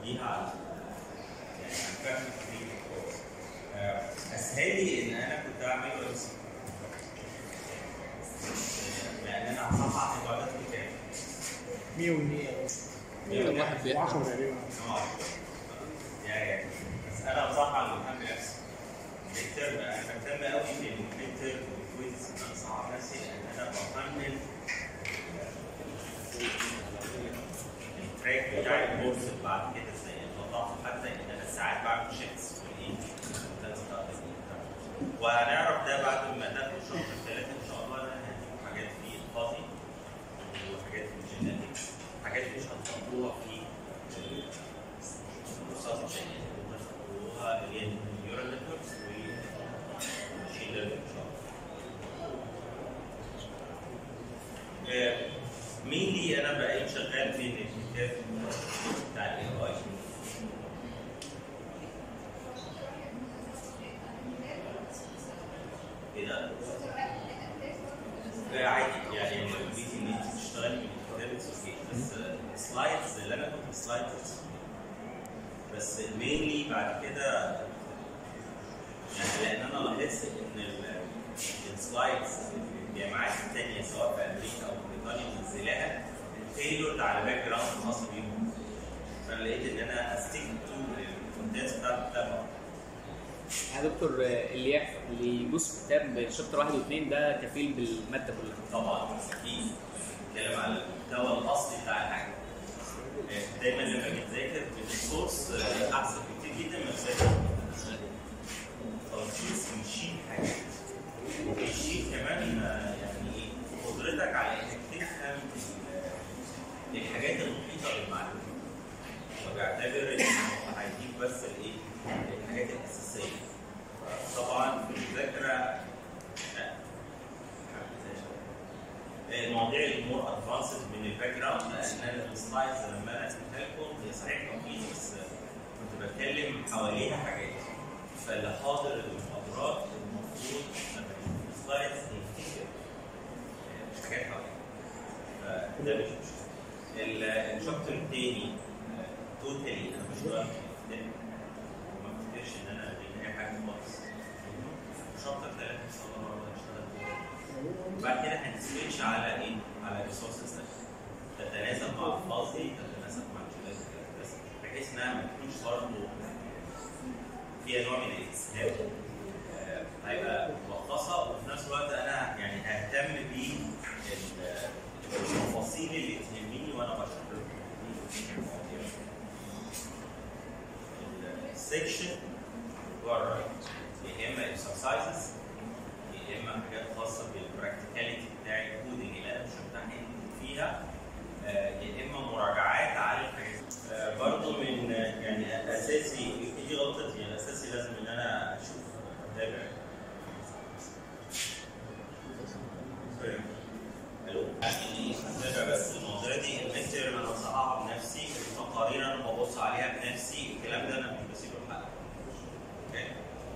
بيها على يعني عن فهم تكنيك الكورس اسهلي ان انا كنت اعمل ويب سايت لان انا هصحح المعدات بتاعي 100 و100 100 واحد بيحكي 10 تقريبا اه يعني بس انا بصراحه اللي بهم نفسي الترم انا بهتم قوي بالميد ترم والكويز ان انا اصعب نفسي لان انا بفنن التراك بتاع الكورس بعد كده ازاي بضعف حتى ان انا ساعات بعمل شيتس والايه وهنعرف ده بعد ما ناخد شهر ثلاثة ان شاء الله انا هديكم حاجات في الفاضي وحاجات في الجينيتكس حاجات مش هتطبقوها في الكورسات الثانية اللي هتطبقوها اللي هي النيورال نتوركس والماشين ليرنينج ان شاء الله. مين لي انا بقيت شغال في الكتاب بتاع الاي اي ايه ده؟ لا عادي يعني لو بديتي ان انت تشتغلي بالكتاب اتس اوكي بس السلايدز اللي انا كنت سلايدز بس مينلي بعد كده يعني لان انا لاحظت ان السلايدز في الجامعات الثانيه سواء في امريكا او في بريطانيا منزلاها تailored على باك جراوند خاص بيهم فانا لقيت ان انا استيك تو الكونتنتس بتاعت الكتاب يا دكتور آه، اللي يعرف اللي يبص في كتاب شابتر واحد واثنين ده كفيل بالماده كلها طبعا اكيد بنتكلم على المحتوى الاصلي بتاع الحاجه آه، دايما لما بتذاكر بالسورس آه، احسن بكتير جدا من تذاكر تلخيص بيشيل حاجات وبيشيل كمان آه، يعني ايه قدرتك على انك تفهم ال- الحاجات المحيطه بالمعلومه وبيعتبر ان هو هيديك بس الايه الحاجات الاساسيه طبعا في المذاكره لا المواضيع المور ادفانسد من الباك جراوند لان السلايدز لما انا سمعتها لكم هي صحيح مفيد بس كنت بتكلم حواليها حاجات فاللي حاضر المحاضرات المفروض لما يشوف السلايدز يفتكر مش حاجات حواليه فده مش مشكله ال- الشابتر الثاني توتالي انا مش بعمل كده. وما افتكرش ان انا بين اي حاجه خالص شابتر ثلاثه ان شاء الله هنشتغل فيه وبعد كده هنسويتش على ايه؟ على ريسورسز تتناسب مع الفاضي تتناسب مع الجلاد بس بحيث انها ما تكونش برضه فيها نوع من الاستسلام آه، هيبقى ملخصه وفي نفس الوقت انا يعني ههتم بالتفاصيل اللي تهمني وانا بشرح لكم السكشن بره يا اما اكسرسايزز يا اما حاجات خاصه بالبراكتيكاليتي بتاع الكودنج اللي انا مش همتحن فيها آه، يا اما مراجعات على الحاجات آه، برضه من آه، يعني اساسي دي غلطتي يعني اساسي لازم ان انا اشوف اتابع الو يعني اتابع بس المواضيع دي المتر انا بصححها بنفسي التقارير انا ببص عليها بنفسي الكلام ده انا مش بسيبه لحد اوكي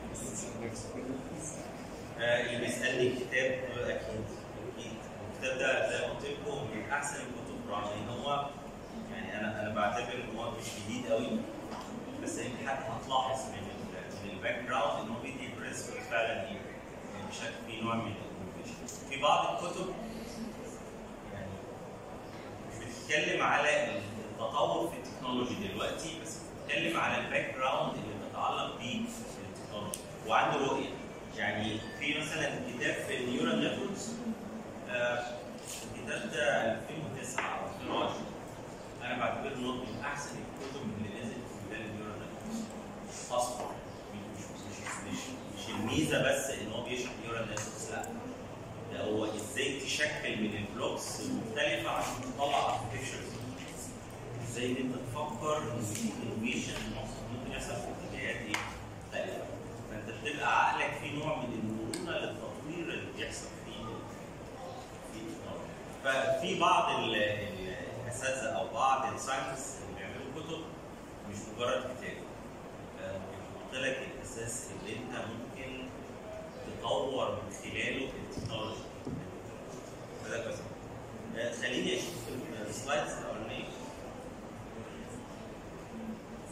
آه، اللي بيسألني كتاب اكيد اكيد الكتاب ده زي ما قلت لكم من احسن الكتب لان هو يعني انا انا بعتبر ان هو مش جديد قوي بس انت حتى هتلاحظ من ال- من الباك جراوند ان هو بيدي برنسبل فعلا ايه يعني بشكل في نوع من الانوفيشن في بعض الكتب يعني بتتكلم على التطور في التكنولوجي دلوقتي بس بتتكلم على الباك جراوند اللي بتتعلق بالتكنولوجي وعنده رؤيه يعني في مثلا كتاب في النيورال نتوركس الكتاب ده 2009 او 2010 انا بعتبره انه من احسن الكتب اللي نزلت في مجال النيورال نتوركس اصلا مش مش مش مش الميزه بس ان هو بيشرح نيورال نتوركس لا ده هو ازاي تشكل من البلوكس المختلفه عشان تطلع اركتكشرز ازاي ان انت تفكر ان في انوفيشن ممكن يحصل في اتجاهات ايه مختلفه فانت بتبقى عقلك في نوع من المرونه للتطوير اللي بيحصل في في التكنولوجيا. ففي بعض ال- ال- الاساتذه او بعض الساينس اللي بيعملوا كتب مش مجرد كتاب آه، بيحط لك الاساس اللي انت ممكن تطور من خلاله التكنولوجيا فده كويس آه، خليني اشوف السلايدز الاولانيه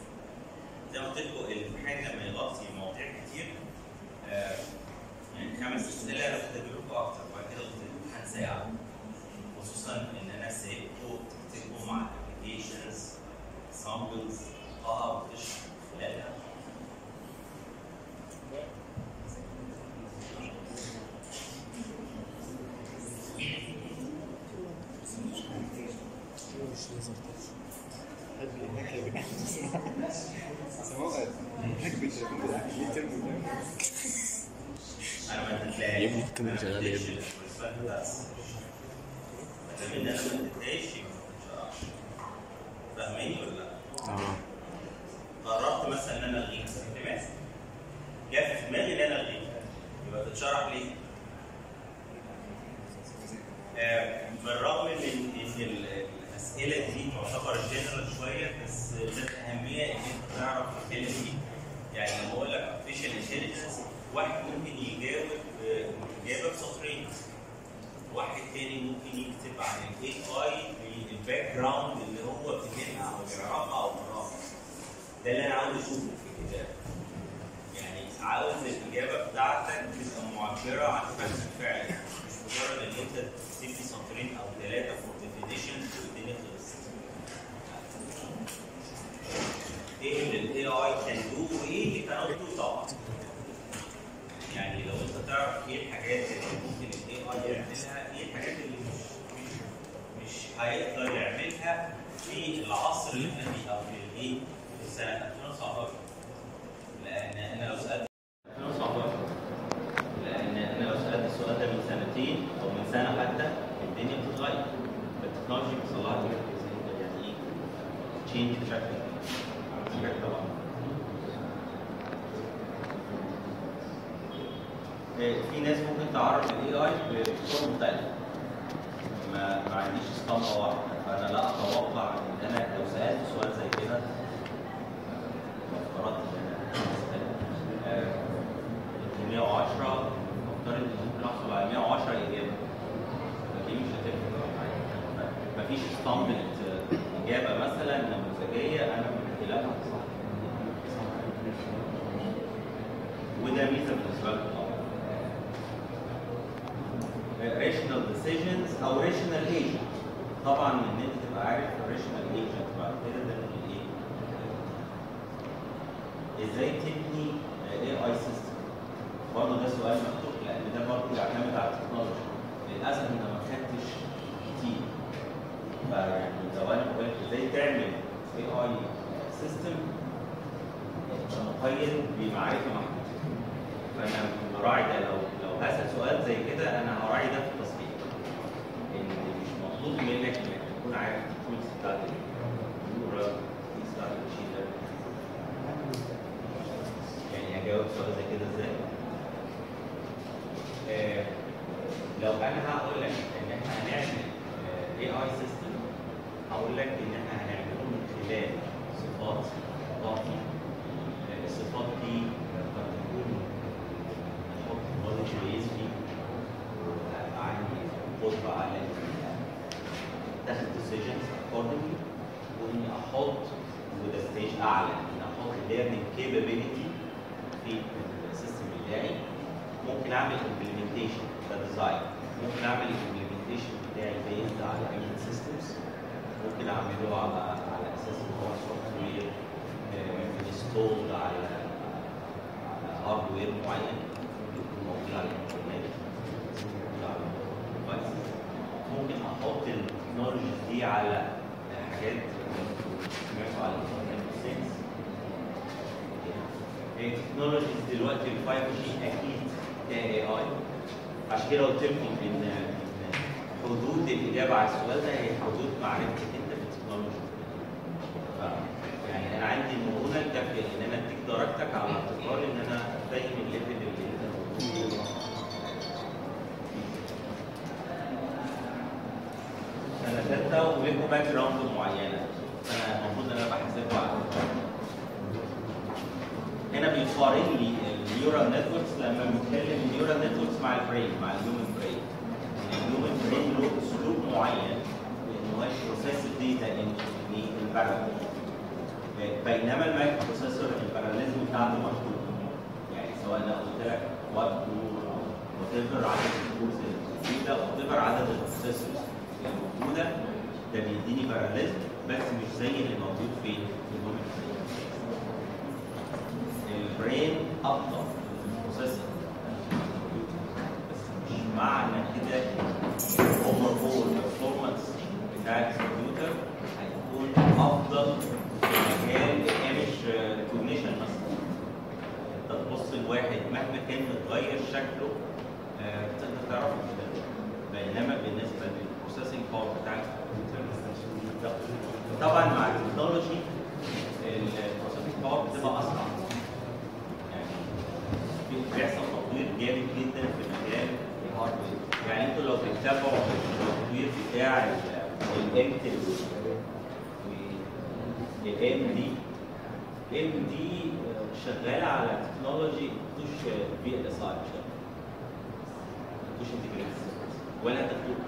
مش ليزر تاتش حد هناك يا جدعان سماء هناك بيت ليه ترم انا ما اديتلهاش يا ابني الكاميرا شغالة يا ابني. بس ما دام ان انا ما اديتهاش يبقى مش هعرف. فاهماني ولا لا؟ اه قررت مثلا ان انا الغيها احتمال جه في دماغي ان انا الغيها يبقى تتشرح ليه؟ آه، بالرغم من ان ال- الاسئله دي تعتبر جنرال شويه بس ذات اهميه ان انت تعرف الحاله دي يعني لما اقول لك ارتفيشال انتليجنس واحد ممكن يجاوب آه، اجابه بسطرين واحد تاني ممكن يكتب عن الاي اي بالباك جراوند اللي هو بيجيبها او بيعرفها او بيعرفها ده اللي انا عاوز اشوفه في الكتاب يعني عاوز الاجابه بتاعتك تبقى معبره عن فهم الفعل مش مجرد ان انت تسيب لي سطرين او ثلاثه فور ديفينيشن والدنيا خلصت ايه اللي الاي اي كان دو وايه اللي كانت دو طبعا يعني لو انت تعرف ايه الحاجات اللي ممكن الاي اي يعملها ايه الحاجات اللي مش مش مش هيقدر يعملها في العصر اللي احنا فيه او في الايه في السنه 2019 لان انا لو سالت 2019 لان انا لو سالت السؤال ده من سنتين او من سنه حتى الدنيا بتتغير التكنولوجي بيحصل لها يعني ايه تشينج بشكل بشكل طبعا في ناس ممكن تعرف الاي اي بصور مختلفه ما ما عنديش اسطمبه واحده فانا لا اتوقع ان انا لو سالت سؤال زي كده لو افترضت ان انا آه، 110 افترض ان ممكن احصل على 110 اجابه فدي مش هتفرق معايا مفيش اسطمبه اجابه مثلا نموذجيه انا متخيلها صح وده ميزه بالنسبه لكم طبعا ريشنال ديسيجنز او ريشنال ايجنت طبعا ان انت تبقى عارف الريشنال ايجنت بعد كده ده من ايه ازاي تبني اي اي سيستم برضه ده سؤال مفتوح لان ده برضه يعتمد على التكنولوجي للاسف انت ما خدتش كتير فيعني لو انا قلت ازاي تعمل اي اي سيستم انت مقيد بمعرفه محدوده فانا براعي ده لو لو هسال سؤال زي كده انا هراعي ده في التصحيح ان مش مطلوب منك انك تكون عارف التولز بتاعت النورا التولز بتاعت الماشين يعني هجاوب سؤال زي كده ازاي؟ آه، لو انا هقول لك ان احنا هنعمل اي اي سيستم هقول لك ان احنا هنعمله من خلال صفات ضغطي الصفات دي قد تكون نحط نولج بيز فيه عندي قدرة على تاخد decisions accordingly واني احط وده ستيج اعلى ان احط learning capability في السيستم بتاعي ممكن اعمل implementation ده ديزاين ممكن اعمل implementation بتاعي based على embedded systems ممكن اعمله على على اساس ان هو سوفت وير انستولد على على هاردوير معين ممكن يكون موجود على الانترنت موجود على الديفايس ممكن احط التكنولوجي دي على حاجات سمعتوا على الانترنت سينس التكنولوجيز دلوقتي ال 5 جي اكيد فيها اي اي عشان كده قلت لكم ان إن حدود الاجابه على السؤال ده هي حدود معرفتك انت بالتكنولوجي ف- يعني انا عندي المرونه الكافيه ان انا اديك درجتك على اعتبار ان انا فاهم الليفل اللي انت موجود فيه. سنه ثالثه ولكم باك جراوند معينه فانا المفروض ان انا بحاسبكم على هنا بيقارن لي النيورال نتوركس لما بنتكلم النيورال نتوركس مع البرين مع الهيومن برين الهيومن برين له اسلوب معين ان هو يبروسيس الداتا ان البارل بينما المايكرو بروسيسور الباراليزم بتاعته محدود يعني سواء انا قلت لك وات كور او وات ايفر عدد الكورز الموجوده وات ايفر عدد البروسيسورز الموجوده ده بيديني باراليزم بس مش زي اللي موجود في الهيومن برين البرين ابطا في البروسيسنج بس مش معنى كده اوفر اول performance بتاع الكمبيوتر افضل مجال ايمج ريكوجنيشن مثلا انت تبص لواحد مهما كان متغير شكله آه، تقدر تعرفه كده. بينما بالنسبه للبروسيسنج باور بتاع الكمبيوتر طبعا مع التكنولوجي البروسيسنج باور بتبقى اسرع يعني في- بيحصل تطوير جامد جدا في مجال الهاردوير يعني انتوا لو بتتابعوا التطوير بتاع الانتل والام دي الام دي شغاله على تكنولوجي توش بي ال اس اي توش انتجريتد ولا تفوق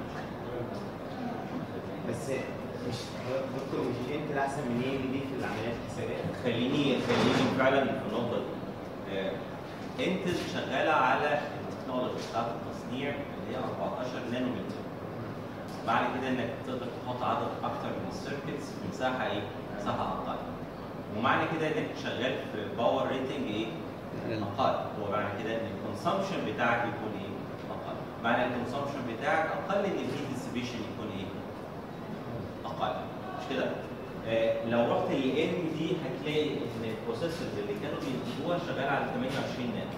بس مش هو دكتور مش انت احسن من ايه دي في العمليات الحسابيه خليني خليني فعلا في النقطه دي آه، انتل شغاله على التكنولوجي بتاعت التصنيع اللي هي 14 نانومتر معنى كده انك تقدر تحط عدد اكتر من السيركتس في مساحه ايه؟ مساحه اقل ومعنى كده انك شغال في باور ريتنج ايه؟ اقل هو معنى كده ان الكونسامشن بتاعك يكون ايه؟ اقل معنى الكونسامشن بتاعك اقل ان الهيت ديستريبيوشن يكون ايه؟ اقل مش كده؟ آه، لو رحت للام دي هتلاقي ان البروسيسورز اللي كانوا بينتجوها شغاله على 28 نانو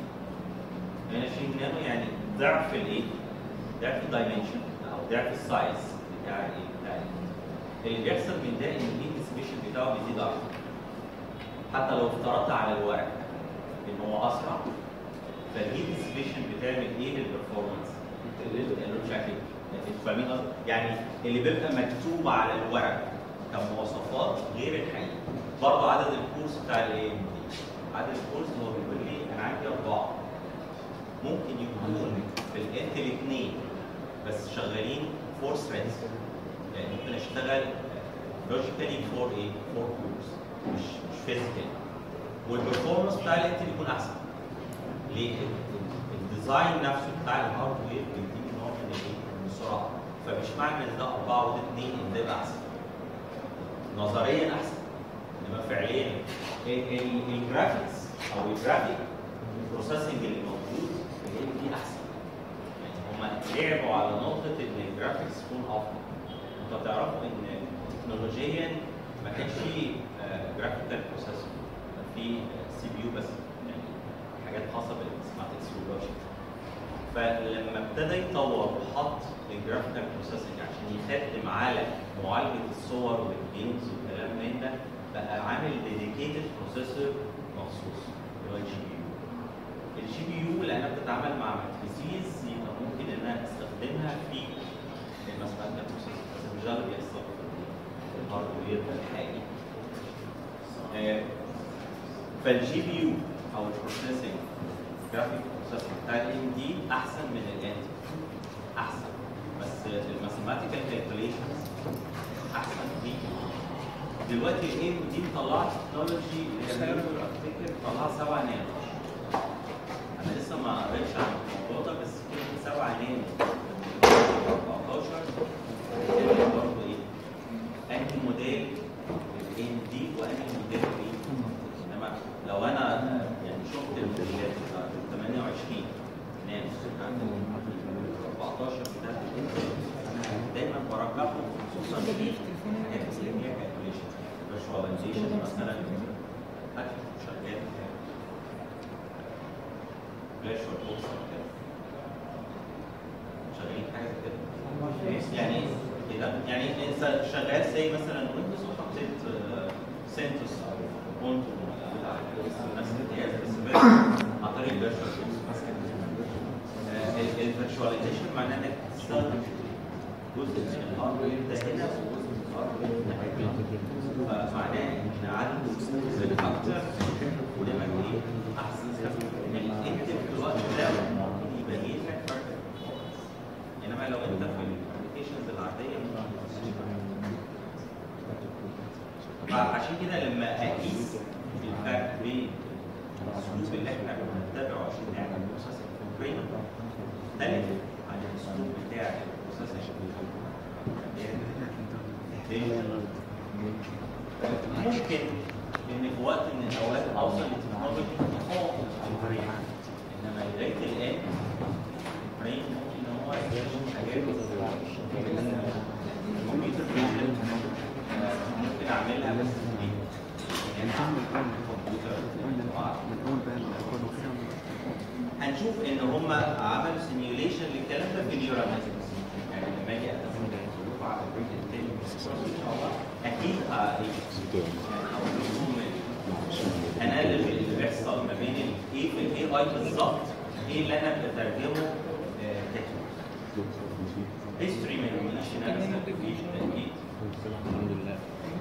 28 نانو يعني ضعف الايه؟ ضعف الدايمنشن او ضعف السايز بتاع الايه؟ بتاع ال- اللي بيحصل من ده ان الهيت ديستريبيوشن بتاعه بيزيد اكتر حتى لو افترضت على الورق ان هو اسرع فالهيت ديستريبيوشن بتعمل ايه للبرفورمانس؟ بتقلله بشكل انتوا فاهمين قصدي؟ يعني اللي بيبقى مكتوب على الورق كمواصفات غير الحقيقي برضه عدد الكورس بتاع الايه؟ عدد الكورس هو بيقول لي انا عندي اربعه ممكن يكون في الانتل اثنين بس شغالين فور ثريدز يعني ممكن اشتغل لوجيكالي فور ايه؟ فور كورس مش مش فيزيكال والبرفورمانس بتاع الانتل يكون احسن ليه؟ الديزاين نفسه بتاع الهاردوير بيديني نوع من الايه؟ من السرعه فمش معنى ان ده اربعه وده اثنين ان ده يبقى احسن نظريا احسن انما فعليا ال- ال- الجرافيكس او الجرافيك البروسيسنج اللي موجود اللي دي احسن يعني هم لعبوا على نقطه ان الجرافيكس تكون افضل انتوا تعرفوا ان تكنولوجيا ما كانش فيه جرافيكال بروسيسور كان فيه سي بي يو بس يعني حاجات خاصه بالسماتكس واللوجيك فلما ابتدى يطور وحط الجرافيكال بروسيسنج عشان يخدم على معالجه الصور والجيمز والكلام من ده بقى عامل ديديكيتد بروسيسور مخصوص اللي هو الجي بي يو. الجي بي يو لانها بتتعامل مع ماتريسيز يبقى ممكن ان انا استخدمها في الماثماتيكال بروسيسنج بس مش ده اللي بيحصل في الهاردوير الحقيقي. آه، فالجي بي يو او البروسيسنج جرافيك بروسيسنج بتاع الام دي احسن من الانت احسن بس الماثيماتيكال كالكوليشنز احسن دي دلوقتي الام دي مطلعه تكنولوجي اللي هي افتكر مطلعه 7 نانو انا لسه ما قريتش عن الموضوع ده بس كده 7 نانو 14 كده برضه ايه انهي موديل الام دي وانهي موديل ايه انما لو انا يعني شفت الموديلات بتاعت ال 28 نانو عند ال 14 بتاعت الانتل انا دايما برجحهم خصوصا في الحاجات اللي فيها كالكوليشن فيرشواليزيشن مثلا اكتب شغال فلاش بوكس او كده شغالين حاجه زي كده يعني كده يعني انت شغال زي مثلا ويندوز وحطيت سنتوس او كونتو نفس الجهاز بس بس عن طريق الفيرتشوال بوكس الفيرتشواليزيشن معناه انك تستخدم جزء من الهاردوير ده هنا وجزء من الهاردوير ده هنا فمعناه ان عدد الوصول اكتر وده ايه احسن يعني انت في الوقت ده ممكن يبين لك فرق انما لو انت في الابلكيشنز العاديه فعشان كده لما اقيس الفرق بين الاسلوب اللي احنا بنتبعه عشان نعمل بروسيسنج في البرين مختلف عن الاسلوب بتاع البروسيسنج ممكن ان في وقت من الاوقات اوصل لتكنولوجي تفوق البرين انما لغايه الان البرين ممكن ان هو يعمل حاجات الكمبيوتر فيجن ممكن اعملها من اول بقى الاكواد وكده هنشوف ان هم عملوا سيميوليشن للكلام ده في النيورال نتوركس يعني لما اجي اقسم لكم على الجزء الثاني من الكورس ان شاء الله اكيد ه- يعني هقول لكم الانالوجي اللي بيحصل ما بين ال- ايه في الاي اي بالظبط ايه اللي انا بترجمه تكنيك هيستوري ما يهمنيش ان انا استخدم فيه بالتاكيد الحمد لله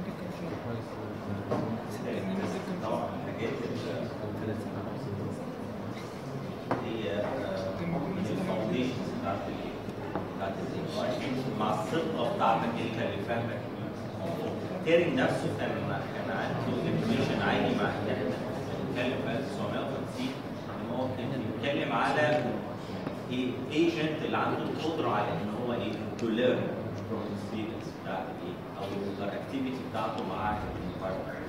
طبعا الحاجات اللي هي الفاونديشنز بتاعت ال بتاعت الاي مع الثقه بتاعتك انت اللي فاهمك تيري نفسه كان كان عنده انفورميشن عالي مع ان احنا بنتكلم في 1950 ان هو كان بيتكلم على ايه ايجنت اللي عنده القدره على ان هو ايه تو ليرن فروم الاكسبيرينس بتاعت ايه او الاكتيفيتي بتاعته مع الانفايرمنت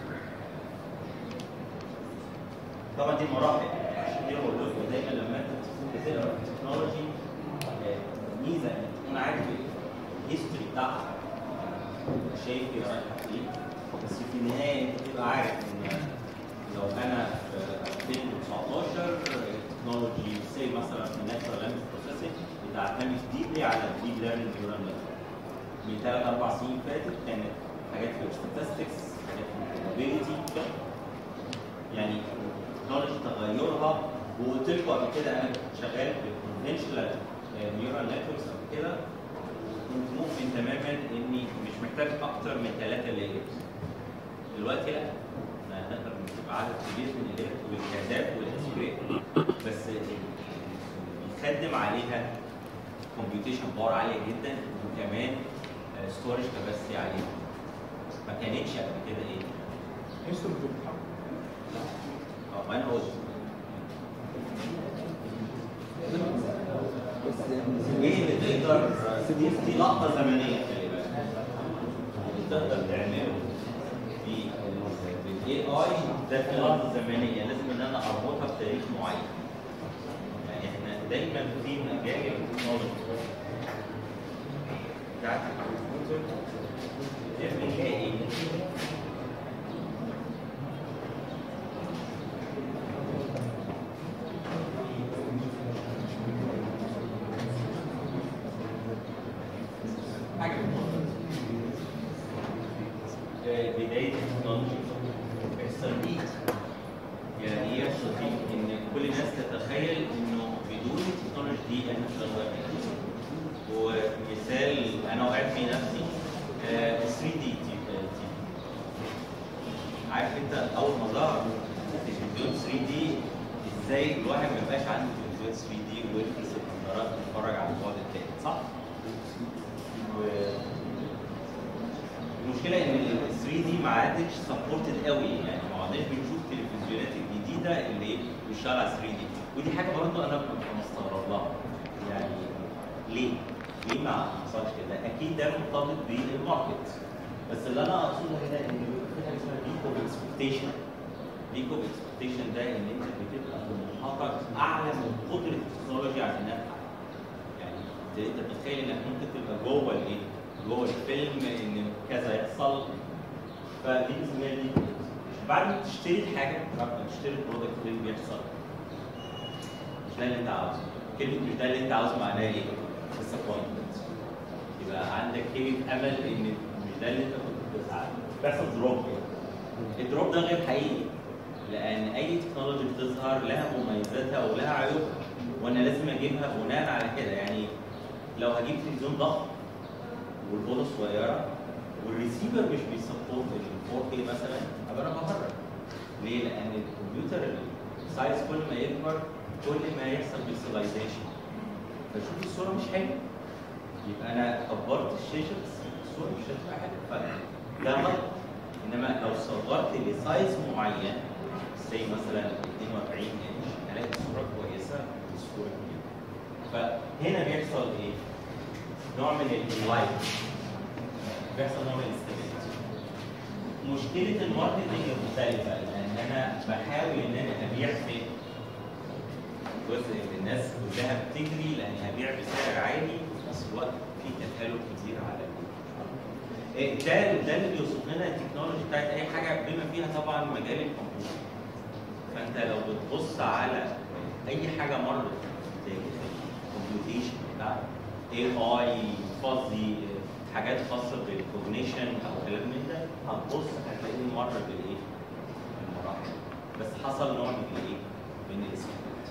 طبعا دي مراحل عشان كده بقول لكم دايما لما انت تكون بتقرا في التكنولوجي آه، ميزه انك تكون عارف الهيستوري بتاعها شايف هي رايحه فين بس في النهايه انت تبقى عارف ان لو انا في 2019 التكنولوجي سي مثلا في الناتشرال لانجوج بروسيسنج بتعتمد ديبلي على الديب ليرنينج نيورال نتورك من ثلاث اربع سنين فاتت كانت حاجات في الستاتستكس حاجات في البروبابيلتي يعني التكنولوجي تغيرها وقلت لكم قبل كده انا كنت شغال في الكونفنشنال نيورال نتوركس قبل كده كنت مؤمن تماما اني مش محتاج اكتر من ثلاثه لايرز دلوقتي لا احنا نقدر نجيب عدد كبير من اللايرز والكادات والاسبريت بس بيخدم عليها كومبيوتيشن باور عاليه جدا وكمان ستورج كاباسيتي عاليه ما كانتش قبل كده ايه اه وانا قلت ايه اللي تقدر دي دي لقطه زمنيه خلي بالك اللي تقدر تعمله في الاي اي ده في لحظه زمنيه لازم ان انا اربطها بتاريخ معين يعني احنا دايما في مجال التكنولوجي بتاعت الكمبيوتر بيعمل فيها ايه؟ حاجه آه، بدايه التكنولوجي بيحصل بيك يعني ايه يحصل بيك ان كل الناس تتخيل انه بدون التكنولوجي دي احنا مش هنقدر نعيش ومثال انا وقعت فيه نفسي آه، 3 دي عارف انت اول ما ظهر تلفزيون 3 دي ازاي الواحد ما يبقاش عنده تلفزيون 3 دي ويلبس النظارات ويتفرج على البعد التاني صح؟ و- المشكله ان ال 3 دي ما عادتش سبورتد قوي يعني ما عدناش بنشوف التلفزيونات الجديده اللي بتشتغل على 3 دي ودي حاجه برضه انا كنت مستغرب لها يعني ليه؟ ليه ما حصلش كده؟ اكيد ده مرتبط بالماركت بس اللي انا اقصده هنا ان في حاجه اسمها بيكو اكسبكتيشن بيكو اكسبكتيشن ده ان انت بتبقى طموحاتك اعلى من قدره التكنولوجيا على انها تحقق يعني انت تتخيل انك ممكن تبقى جوه الايه؟ جوه الفيلم ان كذا يحصل فدي بنسميها دي بعد ما تشتري الحاجه بعد ما تشتري البرودكت اللي بيحصل مش ده اللي انت عاوزه كلمه مش ده اللي انت عاوزه معناها ايه؟ disappointment يبقى عندك كلمه امل ان مش ده اللي انت كنت بتسعى له. بيحصل دروب يعني الدروب ده غير حقيقي لان اي تكنولوجي بتظهر لها مميزاتها ولها عيوبها وانا لازم اجيبها بناء على كده يعني لو هجيب تلفزيون ضخم والبوضه صغيره والريسيفر مش بيسبورت ال 4K مثلا ابقى انا بهرج ليه؟ لان الكمبيوتر السايز كل ما يكبر كل ما يحصل بيكسلايزيشن فشوف الصوره مش حلوه يبقى انا كبرت الشاشه بس الصوره مش هتبقى حلوه فده غلط انما لو صغرت لسايز معين زي مثلا 42 انش هلاقي الصوره كويسه والصوره كبيره فهنا بيحصل ايه؟ نوع من اللايت بيحصل نوع من الاستابيليتي مشكله الماركتنج مختلفه لان انا بحاول ان انا ابيع في جزء من الناس كلها بتجري لان هبيع بسعر عالي وفي نفس الوقت في تكالب كتير على الجمهور. إيه، ده ده اللي بيوصف لنا التكنولوجي بتاعت اي حاجه بما فيها طبعا مجال الكمبيوتر فانت لو بتبص على اي حاجه مرت زي الكمبيوتيشن بتاع اي اي فازي حاجات خاصه بالكوجنيشن او كلام من ده هتبص هتلاقيه مر بالايه؟ بالمراحل بس حصل نوع من الايه؟ من الاسكيمات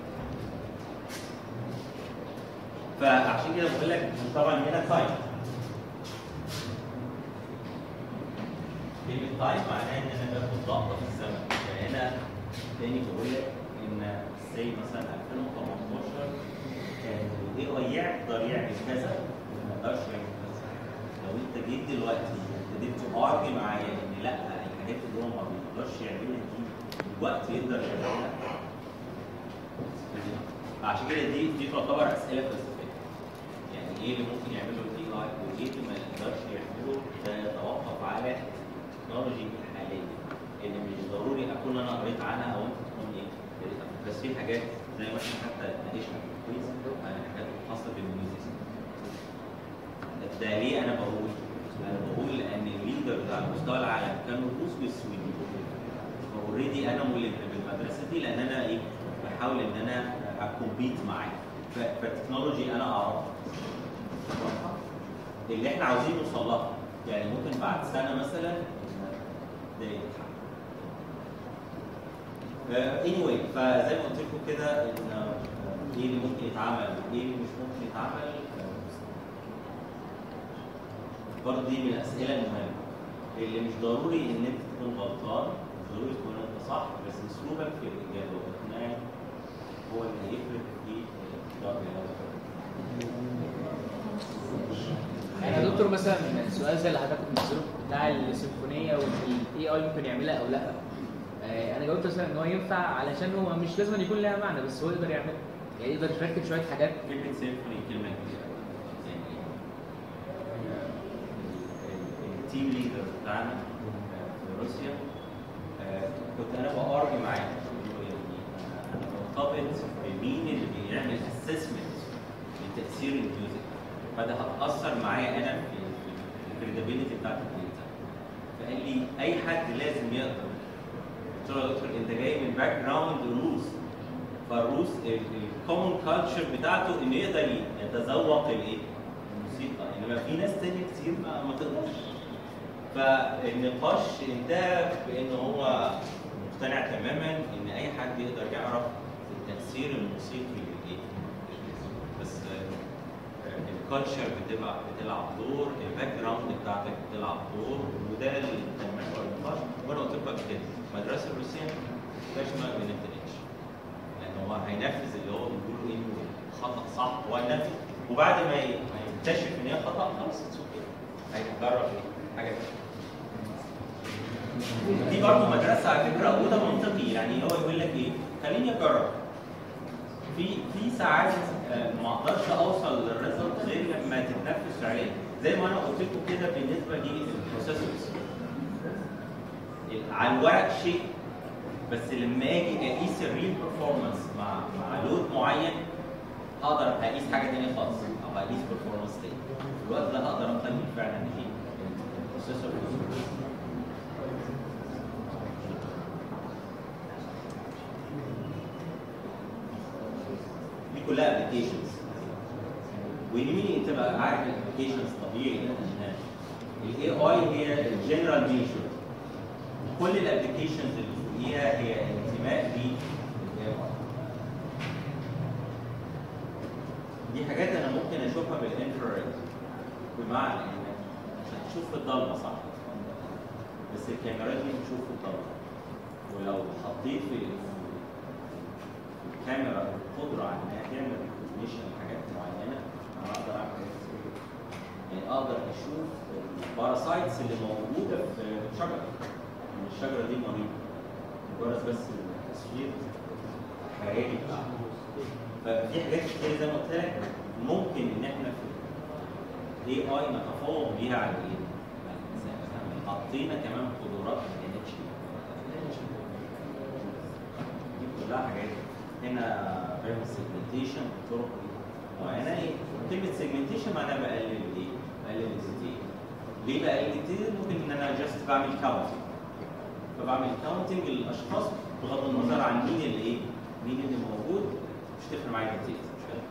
فعشان كده بقول لك طبعا هنا تايم كلمة تايم معناها ان انا باخد لقطة في الزمن فهنا تاني بقول لك ان زي مثلا 2018 كان الاي اي يقدر يعمل كذا وما يقدرش يعمل كذا لو انت جيت دلوقتي ابتديت تارجي معايا ان لا الحاجات اللي هو ما بيقدرش يعملها دي الوقت يقدر يعملها عشان كده دي دي تعتبر اسئله فلسفيه يعني ايه اللي ممكن يعمله الاي اي وايه اللي ما يقدرش يعمله ده يتوقف على التكنولوجي الحاليه اللي مش ضروري اكون انا قريت عنها او انت تكون ايه قريتها. بس في حاجات زي ما احنا حتى ناقشنا في الكويز عن الحاجات الخاصه بالميوزك ده ليه انا بقول؟ انا بقول لان الليدرز على مستوى العالم كانوا الروس والسويد اوريدي انا ملم بالمدرسه دي لان انا ايه بحاول ان انا اكومبيت معاه ف- فالتكنولوجي انا اعرفها اللي احنا عاوزين نوصل لها يعني ممكن بعد سنه مثلا ده يتحقق اني واي فزي ما قلت لكم كده ان آه، ايه اللي ممكن يتعمل وايه اللي مش ممكن يتعمل آه، برضه دي من الاسئله المهمه اللي مش ضروري ان انت تكون غلطان مش ضروري تكون انت صح بس اسلوبك في الاجابه واقناعك هو اللي هيفرق في الاختيار اللي أنا يعني يا دكتور مثلا السؤال زي اللي حضرتك بتنزله بتاع السيمفونيه والاي اي ممكن يعملها او لا آه، انا جاوبت مثلا ان هو ينفع علشان هو مش لازم يكون لها معنى بس هو يقدر يعمل يعني يقدر يركب شويه حاجات كلمة سيمفوني كلمة كبيرة يعني التيم ليدر بتاعنا في روسيا آه، كنت انا بارجي معاه بقول له يعني انا مرتبط بمين اللي بيعمل اسسمنت لتاثير الميوزك فده هتاثر معايا انا في الكريديبيليتي بتاعت الداتا فقال لي اي حد لازم يقدر قلت له يا دكتور انت جاي من باك جراوند روس فالروس الكومن كالتشر بتاعته انه يقدر يتذوق الايه؟ الموسيقى انما في ناس تانية كتير ما, ما تقدرش فالنقاش انتهى بان هو مقتنع تماما ان اي حد يقدر يعرف التاثير الموسيقي للايه؟ بس الكالتشر بتبقى بتلعب دور الباك جراوند بتاعتك بتلعب دور وده اللي كان محور النقاش وانا قلت لكم قبل كده المدرسه الروسيه مفيهاش ما بنبتدئش لان هو هينفذ اللي هو بيقولوا انه خطا صح هو هينفذ وبعد ما ي- ما يكتشف ان هي خطا خلاص اتس اوكي هيجرب ايه حاجه تانية. دي برضه مدرسه على فكره وده منطقي يعني هو يقول لك ايه خليني اجرب في في ساعات آه، ما اقدرش اوصل للريزلت غير لما تتنفذ فعليا زي ما انا قلت لكم كده بالنسبه للبروسيسورز على الورق شيء بس لما اجي اقيس الريل بيرفورمانس مع مع لود معين اقدر اقيس حاجه ثانيه خالص او اقيس بيرفورمانس تاني في الوقت ده اقدر اقيم فعلا ايه البروسيسور دي كلها ابلكيشنز ويهمني تبقى عارف الابلكيشنز طبيعي ان الاي اي هي الجنرال ميجر كل الابلكيشنز اللي فوقيها هي انتماء للاي اي دي حاجات انا ممكن اشوفها بالانفراريد بمعنى ان عشان تشوف في الضلمه صح بس الكاميرات دي بتشوف في الضلمه ولو حطيت في الكاميرا القدره على انها تعمل ريكوجنيشن لحاجات معينه انا اقدر اعمل حاجات كتير. يعني اقدر اشوف الباراسايتس اللي موجوده في شجره ان الشجره دي مريضه مجرد بس التصوير الخيالي بتاعها ففي حاجات كتير زي ما قلت لك ممكن ان احنا في الاي اي نتفوق بيها على الايه؟ على الانسان يعني حطينا كمان قدرات ما كانتش دي كلها حاجات هنا بيعمل سيجمنتيشن بطرق معينه ايه؟ كلمه سيجمنتيشن معناها بقلل ايه؟ بقلل الزيتين ليه بقى ايديتد ممكن ان انا جاست بعمل كاونتنج فبعمل كاونتنج للاشخاص بغض النظر عن مين اللي ايه مين اللي موجود مش تفرق معايا النتيجه مش كده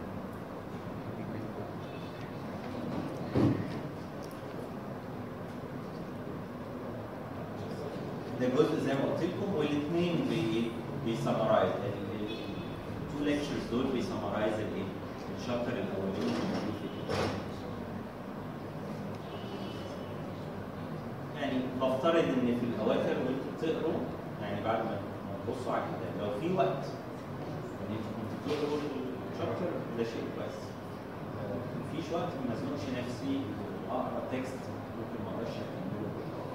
ده جزء زي ما قلت لكم والاثنين بي بيسمرايز التو ليكتشرز دول بيسمرايز الايه الشابتر الاولاني اللي موجود في الكتاب يعني بفترض ان في الاواخر وانتوا بتقروا يعني بعد ما ما تبصوا على الكتاب لو في وقت ان انتوا كنتوا بتقروا الشابتر ده شيء كويس آه، مفيش وقت ما ازنقش نفسي اقرا تكست ممكن ما اقراش اكمله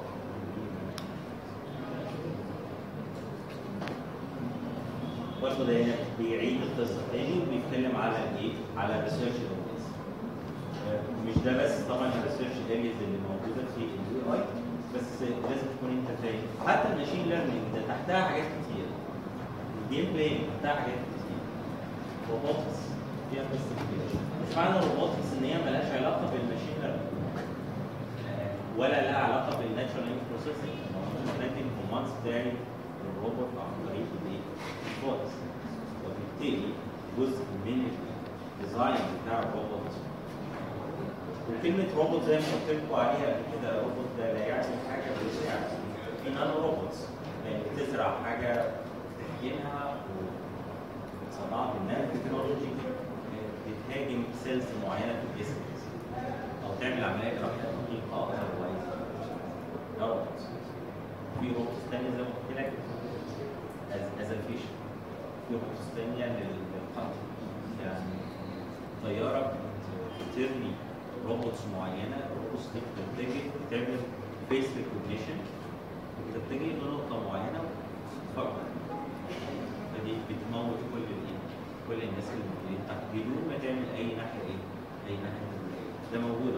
برضه ده هنا بيعيد القصه تاني وبيتكلم على الايه؟ على الريسيرش ايريز. مش ده بس طبعا الريسيرش ايريز اللي موجوده في الاي اي بس لازم تكون انت فاهم حتى الماشين ليرنينج ده تحتها حاجات كتير. الجيم بلاي تحتها حاجات كتير. روبوتكس فيها قصه كتير. مش معنى الروبوتكس ان هي ملهاش علاقه بالماشين ليرنينج. ولا لها علاقه بالناتشورال لانجوج بروسيسنج. لكن الكوماندز بتاعي الروبوت عن طريق الايه؟ الفويس وبالتالي جزء من الديزاين بتاع الروبوت وكلمة روبوت زي ما قلت لكم عليها قبل كده روبوت ده لا يعني حاجة بتساعد في نانو روبوتس يعني بتزرع حاجة بتحجمها وتصنعها بالنانو تكنولوجي بتهاجم سيلز معينة في الجسم أو تعمل عملية جراحية دقيقة أذروايز ده روبوت في روبوتس تانية زي ما قلت لك از فيش في روبوتس تانية لل- للقتل يعني طيارة بترمي روبوتس معينة الروبوتس دي بتتجه بتعمل فيس ريكوجنيشن وبتتجه لنقطة معينة وتفكر فدي بتموت كل الايه كل الناس اللي موجودين تحت بدون ما تعمل أي ناحية ايه أي ناحية تدريبية. ده موجود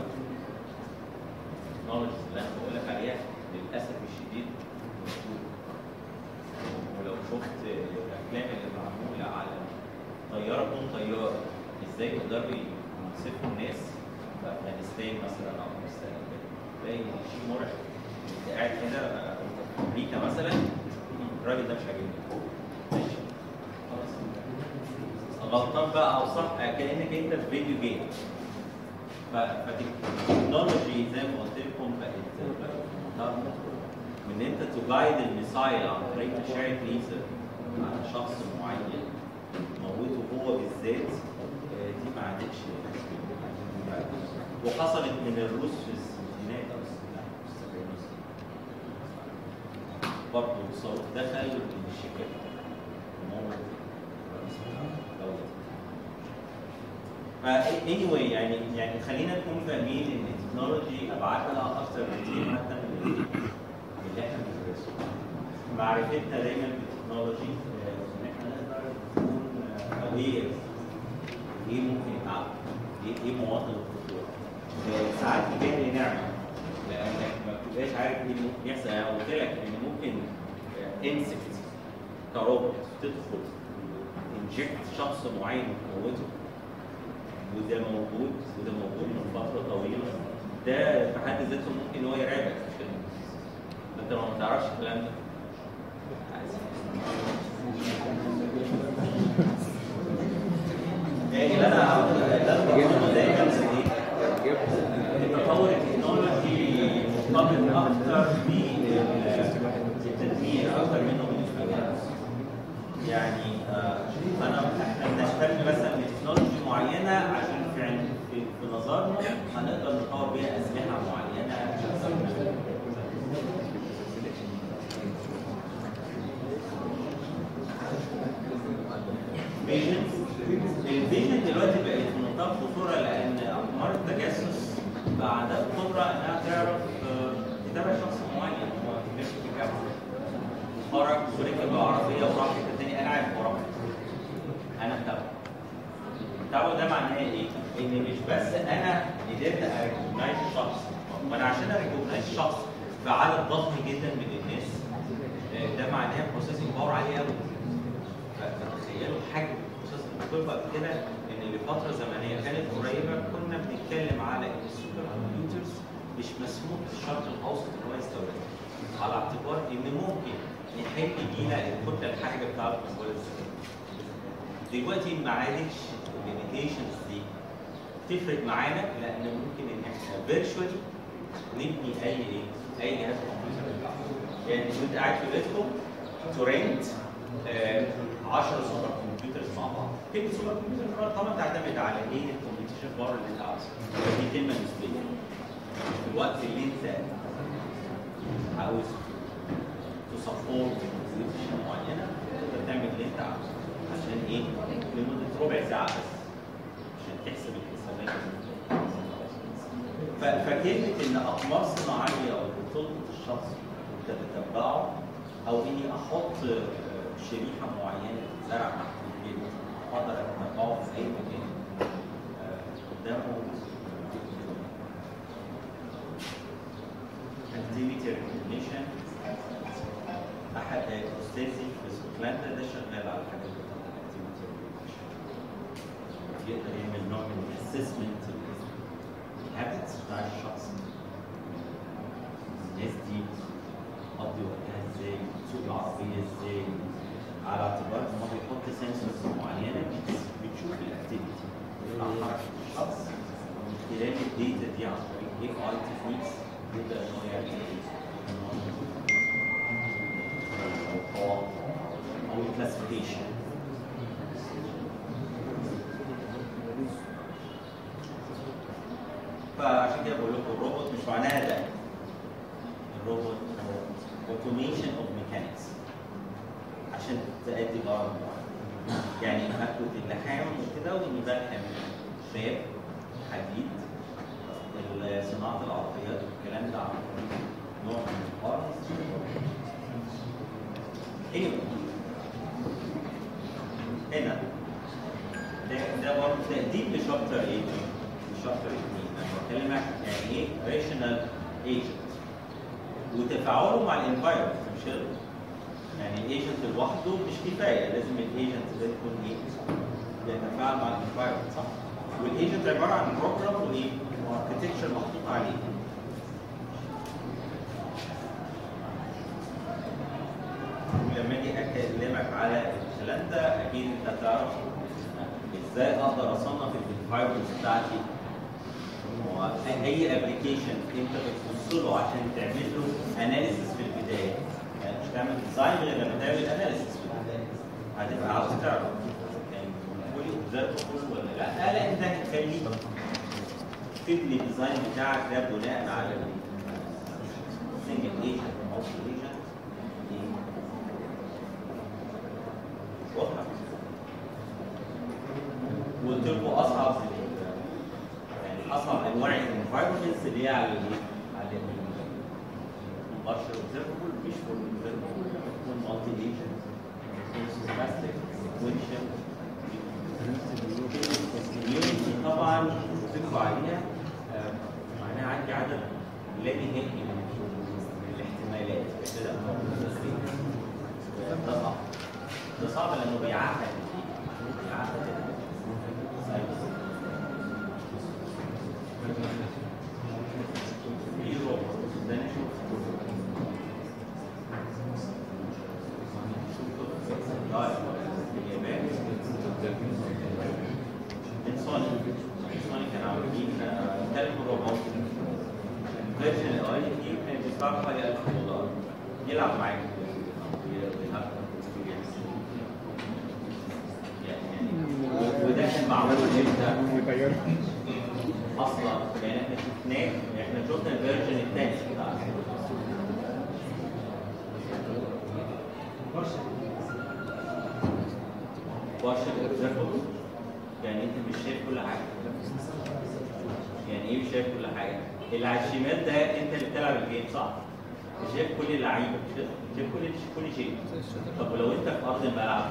نولج اللي أنا بقول لك عليها للأسف الشديد موجود ولو شفت الافلام اللي معموله على طياره بدون طياره ازاي يقدروا يمسكوا الناس في افغانستان مثلا او افغانستان تلاقي شيء مرعب انت قاعد كده في امريكا مثلا الراجل ده مش عاجبني ماشي خلاص غلطان بقى او صح كانك انت في فيديو جيم فالتكنولوجي زي ما قلت لكم بقت بقت من ان انت تجايد الميسايل عن طريق مشاعر ليزر على شخص معين موته هو بالذات آه، دي ما عادتش وحصلت من الروس في الستينات او السبعينات السبعينات برضه صاروخ دخل من الشباك وموت رئيس الدولة فا anyway يعني يعني خلينا نكون فاهمين ان التكنولوجي ابعادها اكثر بكتير حتى من ال- من اللي احنا بندرسه. معرفتنا دايما بالتكنولوجي آه، ان احنا نقدر نكون اوير ايه ممكن يتعمل ايه ايه مواطن الخطوره. آه، ساعات الجهل نعمه لانك ما بتبقاش عارف ايه اللي ممكن يحصل انا قلت لك ان ممكن انسكت كروبوت تدخل انجكت شخص معين وتموته وده موجود وده موجود من فتره طويله ده في حد ذاته ممكن هو يرعبك مش كده انت لو ما تعرفش الكلام ده يعني اللي انا اللي انا بقوله دايما إن ايه؟ التطور التكنولوجي مرتبط اكتر بالتدمير اكتر منه بالانفجار يعني آه، انا احنا بنهتم مثلا بتكنولوجي معينه عشان في عن- في في نظرنا هنقدر نطور بيها اسلحه معينه فيجن الفيجن دلوقتي بقت في منتهى الخطوره لان اقمار التجسس بقى عندها القدره انها تعرف آه، تتابع شخص معين هو ماشي في الجامعه خرج وركب العربيه وراح حته تاني انا عارف هو راح فين. انا متابعه التابع ده معناه ايه؟ ان مش بس انا قدرت اريكوجنايز شخص ما انا عشان اريكوجنايز شخص في عدد ضخم جدا من الناس آه، ده معناه بروسيسنج باور عالي قوي فتخيلوا حجم البروسيسنج باور بعد كده ان لفتره زمنيه كانت قريبه كنا بنتكلم على ان السوبر كمبيوترز مش مسموح للشرق الاوسط ان هو يستوردها على اعتبار ان ممكن يحل بينا الكتله الحرجه بتاع القنبله الذريه. دلوقتي ما عادش الليميتيشنز دي تفرق معانا لان ممكن ان احنا فيرتشوالي نبني اي ايه؟ اي جهاز كمبيوتر يعني انت قاعد في بيتكم ترند 10 سوبر كمبيوترز مع بعض كلمه سوبر كمبيوتر طبعا تعتمد على ايه الكمبيوتيشن باور اللي انت عاوزها دي كلمه نسبيه في الوقت اللي انت عاوز تسبورت كمبيوتيشن معينه تقدر تعمل اللي انت عاوزه عشان ايه؟ لمده ربع ساعه بس عشان تحسب الحسابات ف- فكلمه ان اقمار صناعيه او بتلقط الشخص وتتتبعه او اني احط آه، شريحه معينه زرع تحت البيت اقدر اتتبعه في اي مكان آه، قدامه activity recognition احد استاذي في اسكتلندا ده شغال على الحاجات بتاعت الاكتيفيتي recognition يقدر يعمل نوع من الاسسمنت الهابتس بتاع الشخص الناس دي قضي وقتها ازاي تسوق العربيه ازاي على اعتبار ان هو بيحط سنسورز معينه بت- بتشوف الاكتيفيتي بتاع حركه الشخص من خلال الداتا دي عن طريق اي اي تكنيكس يقدر ان هو يعمل ايه؟ إن هو او او او الكلاسيفيكيشن فعشان كده بقول لكم الروبوت مش معناها ده الروبوت هو اوتوميشن اوف ميكانكس عشان تأدي غرض معين يعني اكل اللحام وكده واني بلحم شاب حديد ال- صناعه العربيات والكلام ده عن طريق نوع من البارس anyway هنا ده ده برضه تقديم لشابتر ايه؟ لشابتر 2 انا بكلمك يعني ايه ريشنال ايجنت وتفاعله مع الانفايرمنت مش كده؟ يعني الايجنت لوحده مش كفايه لازم الايجنت ده يكون ايه؟ يتفاعل مع الانفايرمنت صح؟ والايجنت عباره عن بروجرام وايه؟ واركتكتشر محطوط عليه ولما اجي اكلمك على الكلام ده اكيد انت هتعرف ازاي اقدر اصنف الفايبرز بتاعتي هو اي ابلكيشن انت بتبص له عشان تعمل له اناليسيس في البدايه يعني مش تعمل ديزاين غير لما تعمل اناليسيس في البدايه هتبقى عاوز تعرف يعني فولي اوبزرفبل ولا لا لا انت هتخليه تبني الديزاين بتاعك ده بناء على سنجل ايجنت مالتي ايجنت واضحه وقلت لكم اصعب يعني اصعب انواع الانفايرمنتس اللي هي على الايه؟ على البشر اوبزرفبل مش فور اوبزرفبل تكون مالتي ايجنت سيستماتيك سيكونشال اليونتي طبعا بتدخل عليها آه، معناها عندي عدد لا نهائي من من الاحتمالات كده ده صعب ده صعب لانه بيعقد بيعقد السايكل. في روبوت ده نشوف اليابان من سوني سوني كانوا عاملين كلب روبوت الفيرجن الاول دي كانت بتدفع حوالي 1000 دولار يلعب معاك بيلعب يعني وده كان معمول امتى؟ اصلا يعني احنا شفناه احنا شفنا الفيرجن الثاني بتاع بارشل اوبزرفبل يعني انت مش شايف كل حاجه يعني ايه مش شايف كل حاجه اللي على الشمال ده انت اللي بتلعب الجيم صح مش شايف كل اللعيبه مش شايف مش شايف كل كل شيء طب ولو انت في ارض الملعب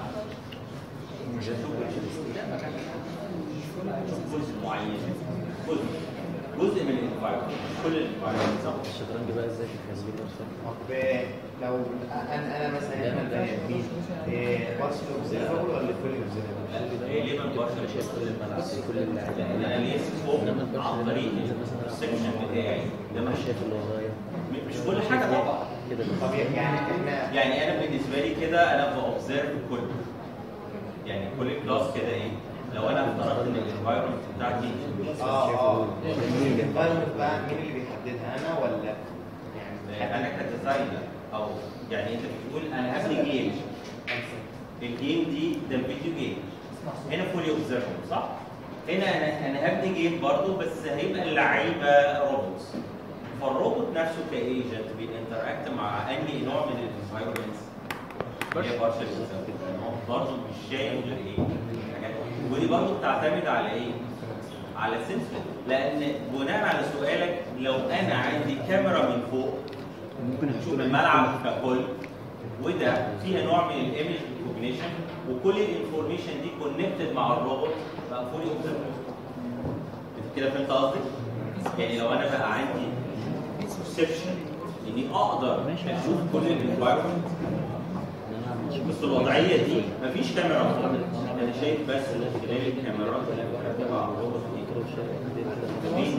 مش هتشوف كل شيء هتشوف جزء معين جزء جزء من الانفايرمنت كل الانفايرمنت صح؟ الشطرنج بقى ازاي تخليه برشا طب لو انا انا مثلا احنا البني ادمين بارشل اوبزرفبل ولا فول اوبزرفبل؟ إيه ليه ما انا نبقاش شايف كل الملعب كل اللعيبه لان انا ليه سكوب انما البرشا عن طريق السكشن بتاعي ده انا مش شايف اللي ورايا مش كل حاجه طبعا كده طب يعني احنا يعني انا بالنسبه لي كده انا باوبزرف كل يعني كل كلاس كده ايه لو انا افترضت ان الانفايرمنت بتاعتي اه اه الانفايرمنت بقى مين اللي بيحددها انا ولا يعني انا كديزاينر او يعني انت بتقول انا هبني جيم الجيم دي ده فيديو جيم هنا فولي اوبزرفبل صح؟ هنا انا انا هبني جيم برضه بس هيبقى اللعيبه روبوتس فالروبوت نفسه كايجنت بينتراكت مع انهي نوع من الانفايرمنتس هي بارشل هو برضه مش شايف غير ايه؟ حاجات ودي برضه بتعتمد على ايه؟ على سنسور لان بناء على سؤالك لو انا عندي كاميرا من فوق ممكن نشوف الملعب ككل وده فيها نوع من الايمج ريكوجنيشن وكل الانفورميشن دي كونكتد مع الروبوت بقى فولي اوبزرفبل كده فهمت قصدي؟ يعني لو انا بقى عندي perception اني اقدر اشوف كل الانفايرمنت بس الوضعيه دي مفيش كاميرا فوق انا شايف بس من خلال الكاميرات اللي مركبه على الروبوت دي مفيش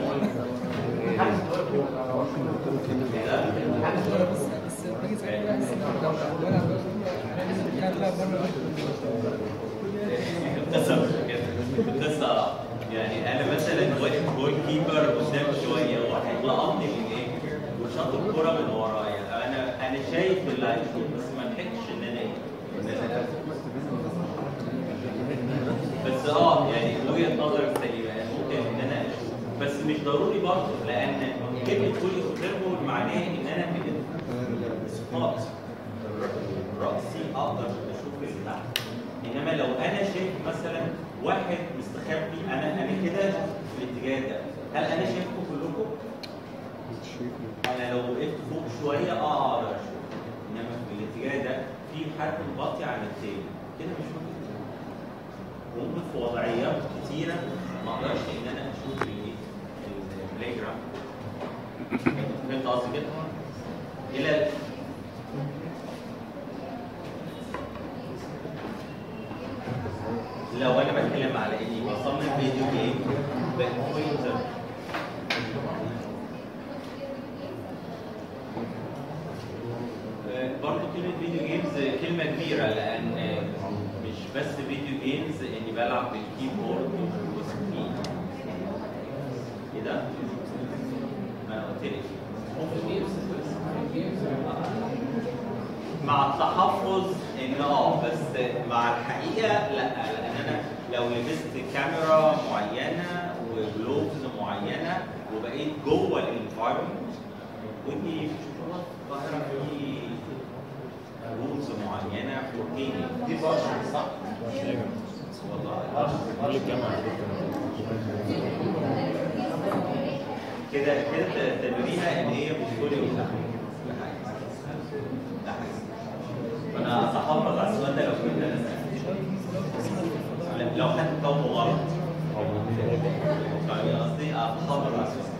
القصه مش كده القصه اه يعني انا مثلا واقف جول كيبر قدام شويه واحد لقطني من ايه وشاط الكوره من ورايا انا انا شايف اللي هيشوط بس ما لحقتش ان انا ايه إن أنا بس اه يعني وجهه نظرك سليمه يعني ممكن ان انا اشوف بس مش ضروري برضه لان كلمه فولي اوبزرفبل معناه ان انا من الاسقاط راسي اقدر اشوف اللي تحت انما لو انا شايف مثلا واحد مستخبي انا انا كده في الاتجاه ده هل انا شايفكم كلكم؟ انا لو وقفت فوق شويه اه اقدر اشوف انما في الاتجاه ده في حد مغطي عن التاني كده مش ممكن وممكن في وضعيات كتيره ما اقدرش ان انا اشوف الايه البلاي جراوند فهمت قصدي كده؟ الى لو انا بتكلم على اني بصمم فيديو جيم بكمبيوتر آه، برضه كلمة فيديو جيمز كلمة كبيرة لأن آه، مش بس فيديو جيمز إني بلعب بالكيبورد والسكرين كده ما أنا قلت لك مع التحفظ ان اه بس مع الحقيقه لا لان انا لو لبست كاميرا معينه وجلوفز معينه وبقيت جوه الانفايرمنت ودي في القاهره في رولز معينه في دي بارشل صح؟ والله كل الجامعه كده كده تدريها ان هي مش كل يوم ده حقيقي. ده حقيقي. فانا هحافظ على السؤال ده لو كنت انا سألته. لو حد جاوبه غلط فاهم قصدي هحافظ على السؤال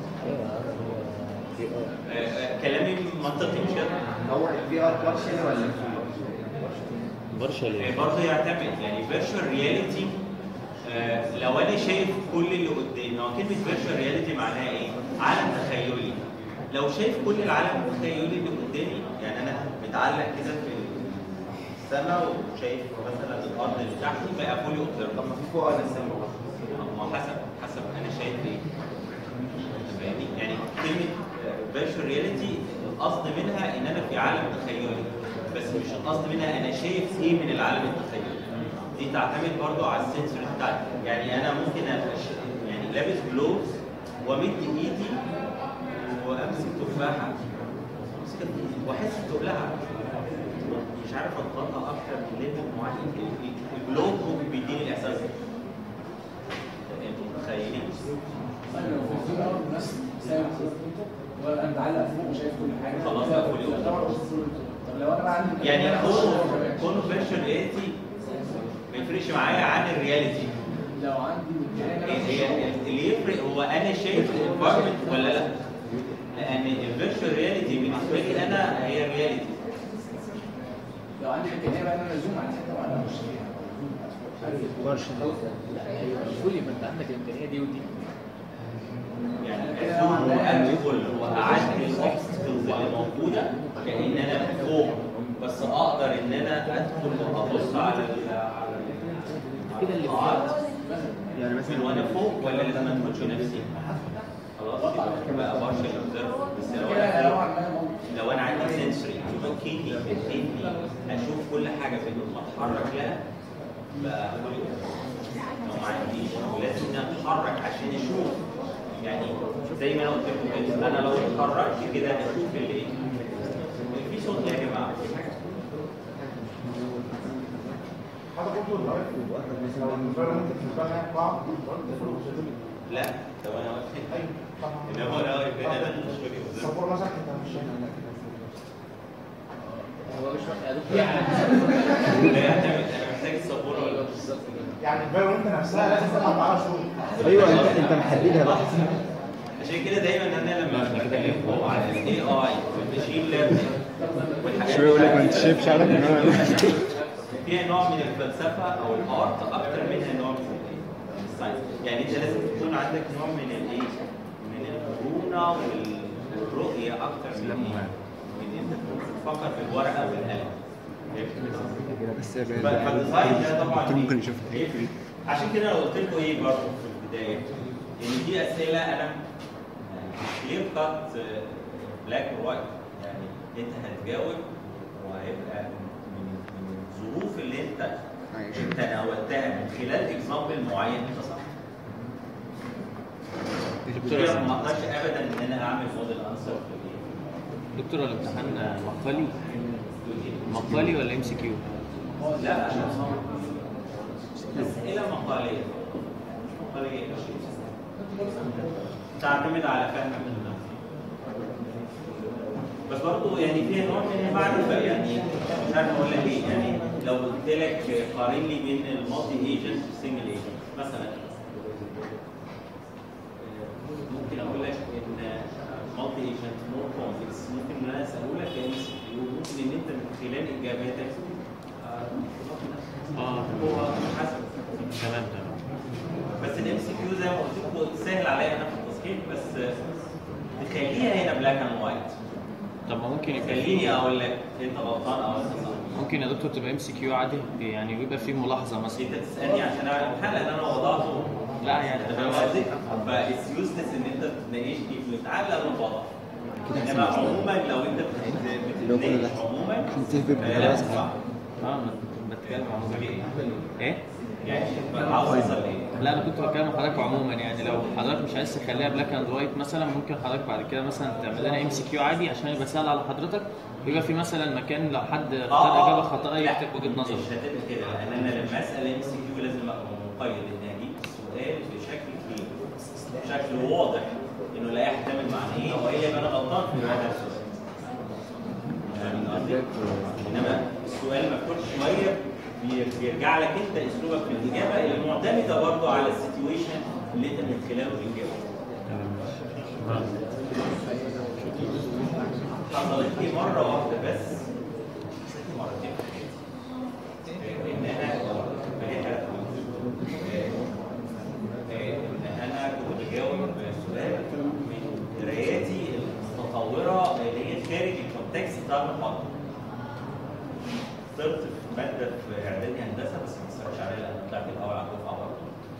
آه، آه، كلامي منطقي مش كده؟ هو الفي ار بارشل ولا فول؟ برشا آه، برضه يعتمد يعني فيرتشوال رياليتي لو انا شايف كل اللي قدامي هو كلمه فيرتشوال رياليتي معناها ايه؟ عالم تخيلي لو شايف كل العالم التخيلي اللي قدامي يعني انا متعلق كده في السماء وشايف مثلا الارض اللي تحتي بقى فولي طب اوبزرف ما في فوق ولا سما ما حسب حسب انا شايف ايه أنت فاهمني يعني كلمه فيرتشوال رياليتي القصد منها ان انا في عالم تخيلي بس مش القصد منها انا شايف ايه من العالم التخيلي دي تعتمد برضو على السنسور بتاعتي يعني انا ممكن ابقى ش- يعني لابس جلوفز وامد ايدي وامسك تفاحه امسك واحس بتقلها مش عارف اضغطها اكتر من ليفل معين ال- ال- الجلوف ممكن بيديني الاحساس ده انتوا متخيلين انا متعلق فوق وشايف كل حاجه خلاص بقى فول يوم. طب لو انا بقى عندي يعني كونه كونه فيرتشوال رياليتي ما يفرقش معايا عن الرياليتي لو عندي امكانيه إن أنا هي اللي يفرق هو انا شايف الانفايرمنت ولا لا لان الفيرتشوال رياليتي بالنسبه لي انا هي رياليتي لو عندي امكانيه بقى ان انا ازوم على حته معينه مش قولي ما انت عندك الامكانيه دي ودي يعني ازوم وادخل واعدي الاوبستكلز اللي موجوده كان انا فوق بس اقدر ان انا ادخل وابص على ال على ال- كده اللي القاعات يعني من وانا فوق ولا لازم ادخل بنفسي؟ خلاص يبقى بقى بارشل اوبزرف بس لو كده انا نوعا فوق ما ممكن لو انا عندي سنسوري يمكنني يمكنني اشوف كل حاجه بدون ما اتحرك لها بقى فولي لو ما عنديش ولازم اتحرك عشان اشوف يعني زي ما انا قلت لكم كده انا لو اتحركت كده اشوف اللي ايه في صوت يا جماعه في حاجه حضرتك برضه اللايف لو الانفايرمنت بالنسبه لنا قاعه لا لو انا واقف ايوه طبعا انما لو واقف هنا انا مش فاكر الصبور مثلا انت مش شايف هو مش يا دكتور لا يعتمد انا محتاج السبوره ولا بالظبط يعني الانفايرمنت نفسها لازم تلعب معاها شويه ايوه انت انت محددها بقى عشان كده دايما انا لما بتكلم فوق على الاي اي والماشين ليرنينج شويه يقول لك ما انت شايف شعرك من هنا فيها نوع من الفلسفه او الارت اكتر منها نوع من ال- الساينس يعني انت لازم تكون عندك نوع من الايه من المرونه وال- والرؤيه اكتر من ايه من انت تفكر في الورقه والقلم بس فالديزاين ده طبعا ممكن يشوف يفرق. عشان كده انا قلت لكم ايه برضه في البدايه ان دي اسئله انا كلير كات بلاك وايت يعني انت هتجاوب وهيبقى من من الظروف اللي انت انت ناولتها من خلال اكزامبل معين انت صح دكتور كده ما اقدرش ابدا ان انا اعمل موديل انسر في الايه دكتور الامتحان مقالي مقالي ولا ام سي كيو؟ لا اسئله مقاليه مقاليه تعتمد على فهمك للنفس بس برضه يعني فيها نوع من المعرفه يعني مش عارف اقول لك ايه يعني لو قلت لك قارن لي بين المالتي ايجنت والسنجل ايجنت مثلا ممكن اقول لك ان مالتي ايجنت مور كومبلكس ممكن ان انا اساله لك ام سي كيو ممكن ان انت من خلال اجاباتك آه، اه هو حسب تمام تمام بس الام سي كيو زي ما قلت لكم سهل عليا انا في التصحيح بس تخليها هنا بلاك اند وايت طب ما ممكن يبقى خليني اقول لك انت غلطان او انت صح ممكن يا دكتور تبقى ام سي كيو عادي يعني بيبقى فيه ملاحظه مثلا انت تسالني عشان اعمل الحل اللي انا وضعته لا يعني انت فاهم قصدي؟ فاتس يوزلس ان انت تناقشني في الامتحان لان انا بضع انما عموما لو انت بت- بتتناقش عموما فلا صح اه انا كنت بتكلم عموما ايه؟ يعني عاوز اوصل لايه؟ لا انا كنت بتكلم مع حضرتك عموما يعني لو حضرتك مش عايز تخليها بلاك اند وايت مثلا ممكن حضرتك بعد كده مثلا تعمل لنا ام سي كيو عادي عشان يبقى سهل على حضرتك ويبقى في مثلا مكان لو حد اختار اجابه خاطئه لا، يكتب وجهه نظره مش هتبقى كده لان انا لما اسال ام سي كيو لازم ابقى مقيد ان اجيب السؤال بشكل كبير بشكل واضح انه لا يحتمل معنيه والا يبقى انا غلطان في هذا السؤال فاهم قصدي؟ انما السؤال مفتوح شويه بي- بيرجع لك انت اسلوبك في الاجابه اللي معتمده برضه على السيتويشن اللي انت من خلاله بتجاوب حصلت لي مره واحده بس مرتين ان انا بقيت ان انا كنت بجاوب سؤال من قراياتي المتطوره اللي هي خارج الكونتكست بتاع المحاضره اخترت في ماده في اعدادي هندسه بس ما اثرتش عليا لان طلعت الاول على الدفعه برضه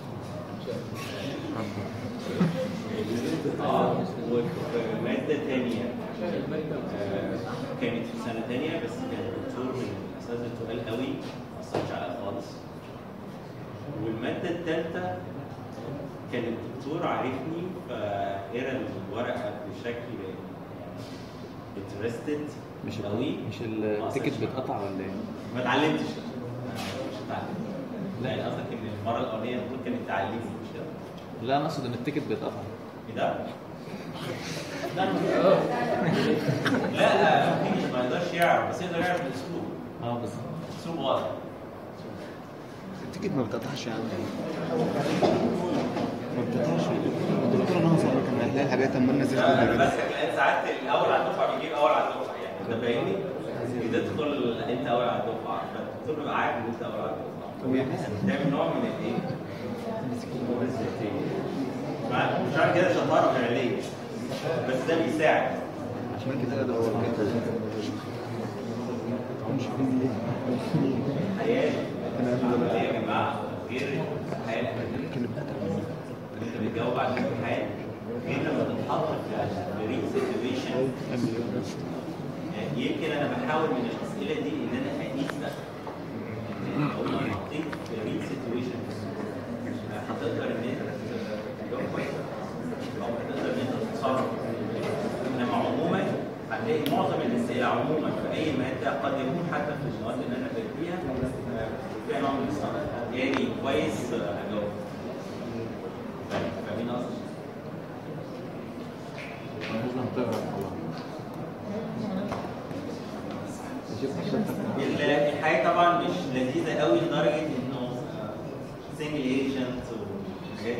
اه وفي ماده ثانيه آه، كانت في سنه ثانيه بس كان الدكتور من الاساتذه التقال قوي ما اثرش عليا خالص والماده الثالثه كان الدكتور عارفني فقرا الورقه بشكل انترستد مش قوي مش التيكت بيتقطع ولا ايه؟ ما اتعلمتش مش اتعلمت لا يعني قصدك ان المره الاولانيه المفروض كانت تعلمني مش كده لا انا اقصد ان التيكت بيتقطع ايه ده؟ لا لا مفيش ما يقدرش يعرف بس يقدر يعرف الاسلوب اه بالظبط اسلوب واضح التيكت ما بتقطعش يا عم ما بتقطعش الدكتور انا هصور كان هتلاقي الحاجات اما نزلت انا كل بس لان ساعات الاول على الدفعه بيجيب اول على الدفعه يعني انت فاهمني؟ بتدخل انت اول على الدفعه فالدكتور بيبقى عارف ان انت اول على الدفعه تعمل نوع من الايه؟ مع- مش عارف كده شطاره فعليه بس ده بيساعد عشان كده ده هو الجد مش فين ليه حياه العمليه يا جماعه غير الحياه الاكاديميه كان بتاعتك انت بتجاوب على الامتحان غير لما تتحط في ريل سيتويشن يمكن انا بحاول من الاسئله دي ان انا اقيس بقى إن لو انا حطيت في ريل سيتويشن هتقدر ان انت تجاوب كويس او هتقدر ان انت تتصرف انما عموما هتلاقي معظم الاسئله عموما في اي ماده قد يكون حتى في المواد اللي انا بديها آه، فيها نوع من الصراحه يعني كويس آه، هجاوب فاهمين قصدي؟ لازم تقرا والله ال- الحياه طبعا مش لذيذه قوي لدرجه انه سنجل ايجنت وحاجات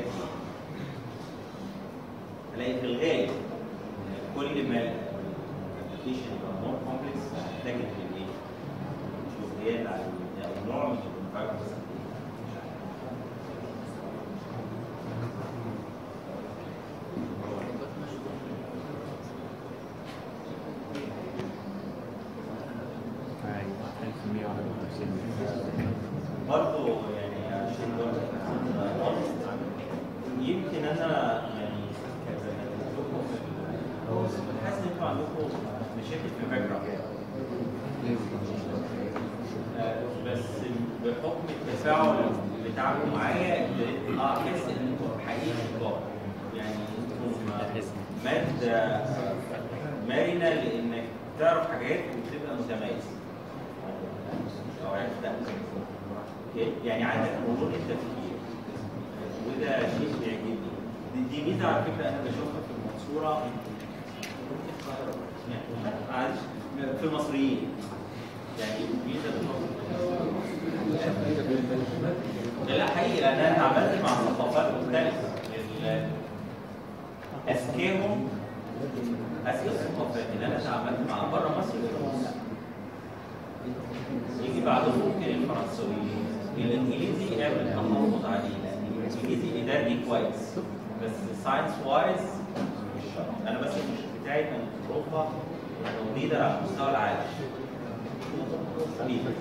الاقي في الغالب كل ما الابلكيشن يبقى مور كومبلكس محتاج الايه؟ جزئيات على او نوع من الكونتراكت برضه يعني عشان برضه أكون honest، يمكن انا يعني كلكم في ال- حاسس ان انتوا عندكم مشاكل في الباك جراوند آه، بس بحكم التفاعل بتاعكم معايا ابتديت اه احس ان انتوا حقيقي كبار يعني انتم ماده مرنه لانك تعرف حاجات وتبقى متميز لو عرفت ده أوكي؟ يعني عندك مرونة التفكير وده شيء بيعجبني دي, دي ميزه على فكره انا بشوفها في المنصوره يعني معلش في المصريين يعني ميزه في المصريين لا لا حقيقي لان انا اتعاملت مع ثقافات مختلفه ال- اذكاهم اذكى الثقافات اللي انا اتعاملت معاها بره مصر والروس يجي بعدهم ممكن الفرنسويين الانجليزي اعمل تحفظ عليه لان الانجليزي اداري كويس بس ساينس وايز مش شرط انا بس المشكله بتاعي كان في اوروبا انه ليدر على مستوى العالم ليدر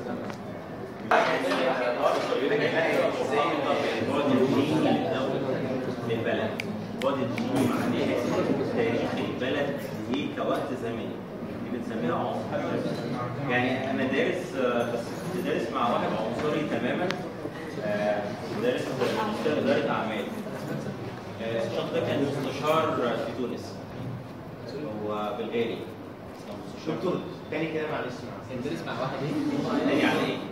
البعد الديني للدولة للبلد البعد الديني معناه تاريخ البلد ايه كوقت زمني دي بنسميها عنصرية يعني انا دارس آه، بس كنت دارس مع واحد عنصري تماما آه، كنت دارس ماجستير اداره اعمال آه، الشخص ده كان مستشار في تونس هو بلغاري كان مستشار دكتور تاني كده معلش معلش بتدرس مع واحد ايه؟ تاني على ايه؟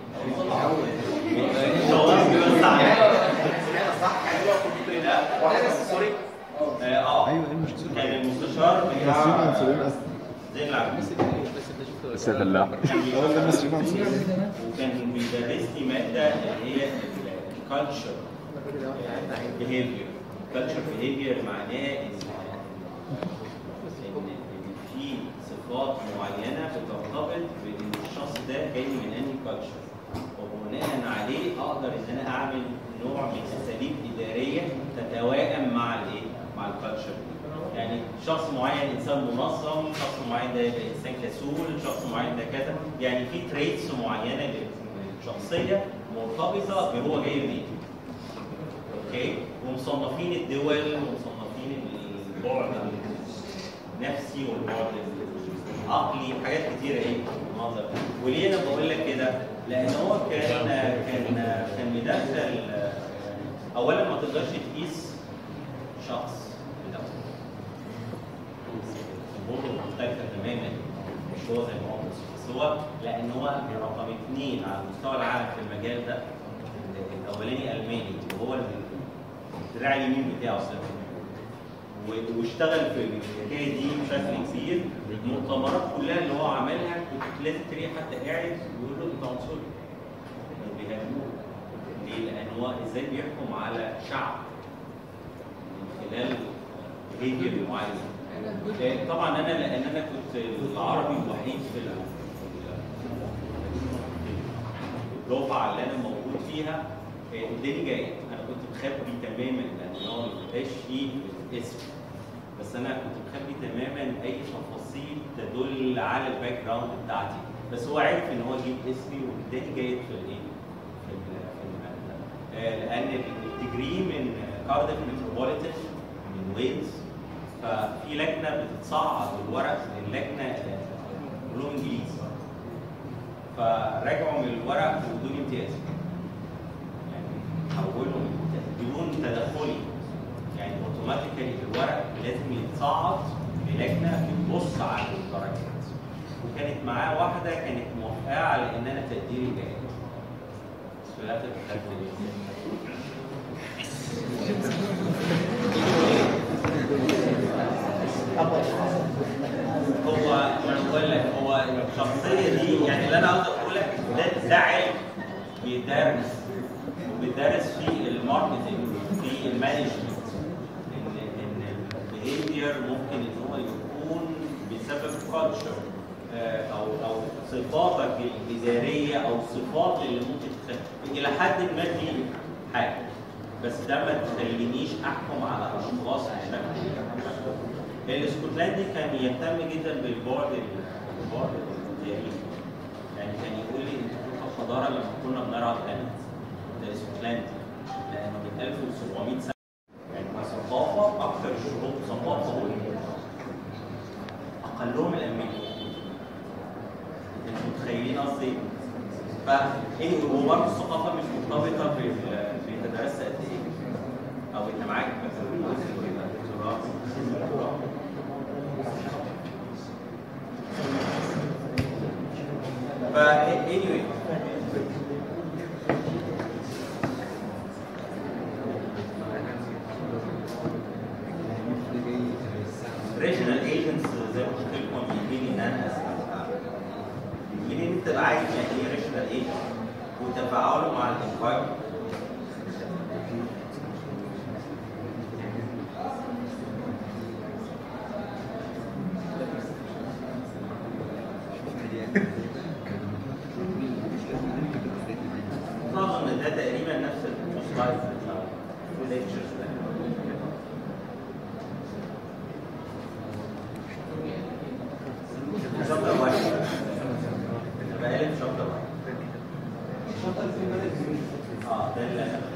جواب بيوزع سمعنا صح يعني هو كمبيوتر ده واحد سوري اه ايوه ايه المشكله كان المستشار المصريين بتاع عنصريين اصلا زين العابدين بس بس انت شفت بس فلاح اقول المصريين عنصريين وكان بيدرس لي ماده اللي هي الكالتشر بيهيفير كالتشر بيهيفير معناه ان إن- إن في صفات معينه بترتبط بان الشخص ده جاي من انهي كالتشر وبناء عليه اقدر ان انا اعمل نوع من اساليب اداريه تتوائم مع الايه؟ مع الكالتشر دي. يعني شخص معين انسان منظم، شخص معين ده يبقى انسان كسول، شخص معين ده كذا، يعني في تريتس معينه للشخصيه مرتبطه بهو جاي منين. اوكي؟ ومصنفين الدول ومصنفين البعد النفسي والبعد العقلي وحاجات كتيره ايه المنظر ده. وليه انا بقول لك كده؟ لان هو كان كان كان مدخل اولا ما تقدرش تقيس شخص بدولة. اموره مختلفه تماما مش هو زي ما هو بس هو لان هو رقم اثنين على مستوى العالم في المجال ده الاولاني الماني وهو الدراع اليمين بتاعه أصلاً. و- واشتغل في الحكايه دي بشكل كبير المؤتمرات كلها اللي هو عملها كنت لازم تلاقيه حتى قاعد ويقول له انت عنصري كانوا بيهاجموه ليه؟ لان هو ازاي بيحكم على شعب من خلال behavior معين آه، طبعا انا لان انا كنت العربي الوحيد في ال- في الدفعه اللي انا موجود فيها آه، قدامي جاي انا كنت مخبي تماما لان هو ما بيبقاش فيه الاسم بس انا كنت مخبي تماما اي تفاصيل تدل على الباك جراوند بتاعتي بس هو عرف ان هو يجيب اسمي واداني جيد في الايه في ال- في المادة. آه، لان الديجري من كارديف متروبوليتان من ويلز ففي لجنه بتتصعد الورق للجنه آه، علوم انجليزي فرجعوا من الورق بدون امتياز يعني حولوا بدون تدخلي يعني اوتوماتيكالي الورق لازم يتصعد للجنه بتبص على الدرجات وكانت معاه واحده كانت موافقه على ان انا تقديري جيد بس في الاخر خدت الامتياز. هو انا بقول لك هو الشخصيه دي يعني اللي انا عاوز اقول لك ده ده علم بيدرس وبيدرس في الماركتنج في المانجمنت ان ان البيهيفير ممكن ان هو يكون بسبب كالتشر او او صفاتك الاداريه او الصفات اللي ممكن تخ- الى حد ما في حاجه بس ده ما تخلينيش احكم على اشخاص بشكل الاسكتلندي كان يهتم جدا بالبعد ال- البعد التاريخي يعني كان يقول لي انت كنت الحضاره لما كنا بنرعى الغنم ده اسكتلندي لانه من 1700 سنه يعني ثقافه اكثر الشعوب ثقافه اقلهم الامريكي انتوا متخيلين قصدي ايه؟ ف إيه، وبرضه الثقافه مش مرتبطه بال بانت درست قد ايه او انت معاك مثلا دكتوراه فا anyway ريجنال ايجنتس زي ما قلت لكم بيجيني ان انا اسال بيجيني ان انت تبقى عارف يعني ايه ريجنال ايجنت وتفاعله مع الانفايرمنت اظن ان ده تقريبا نفس السلايد بتاع الليكتشرز ده شابتر واحد بقالب شابتر واحد اه ده اللي انا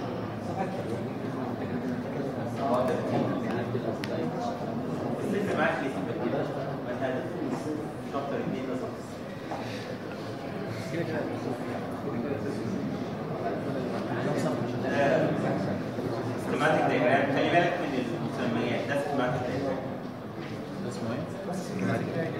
اه ده السلك معاك ليه مثلا شابتر اثنين ده صح سكيماتيك دايجرام خلي بالك من المسميات ده سكيماتيك دايجرام ده اسمه ايه؟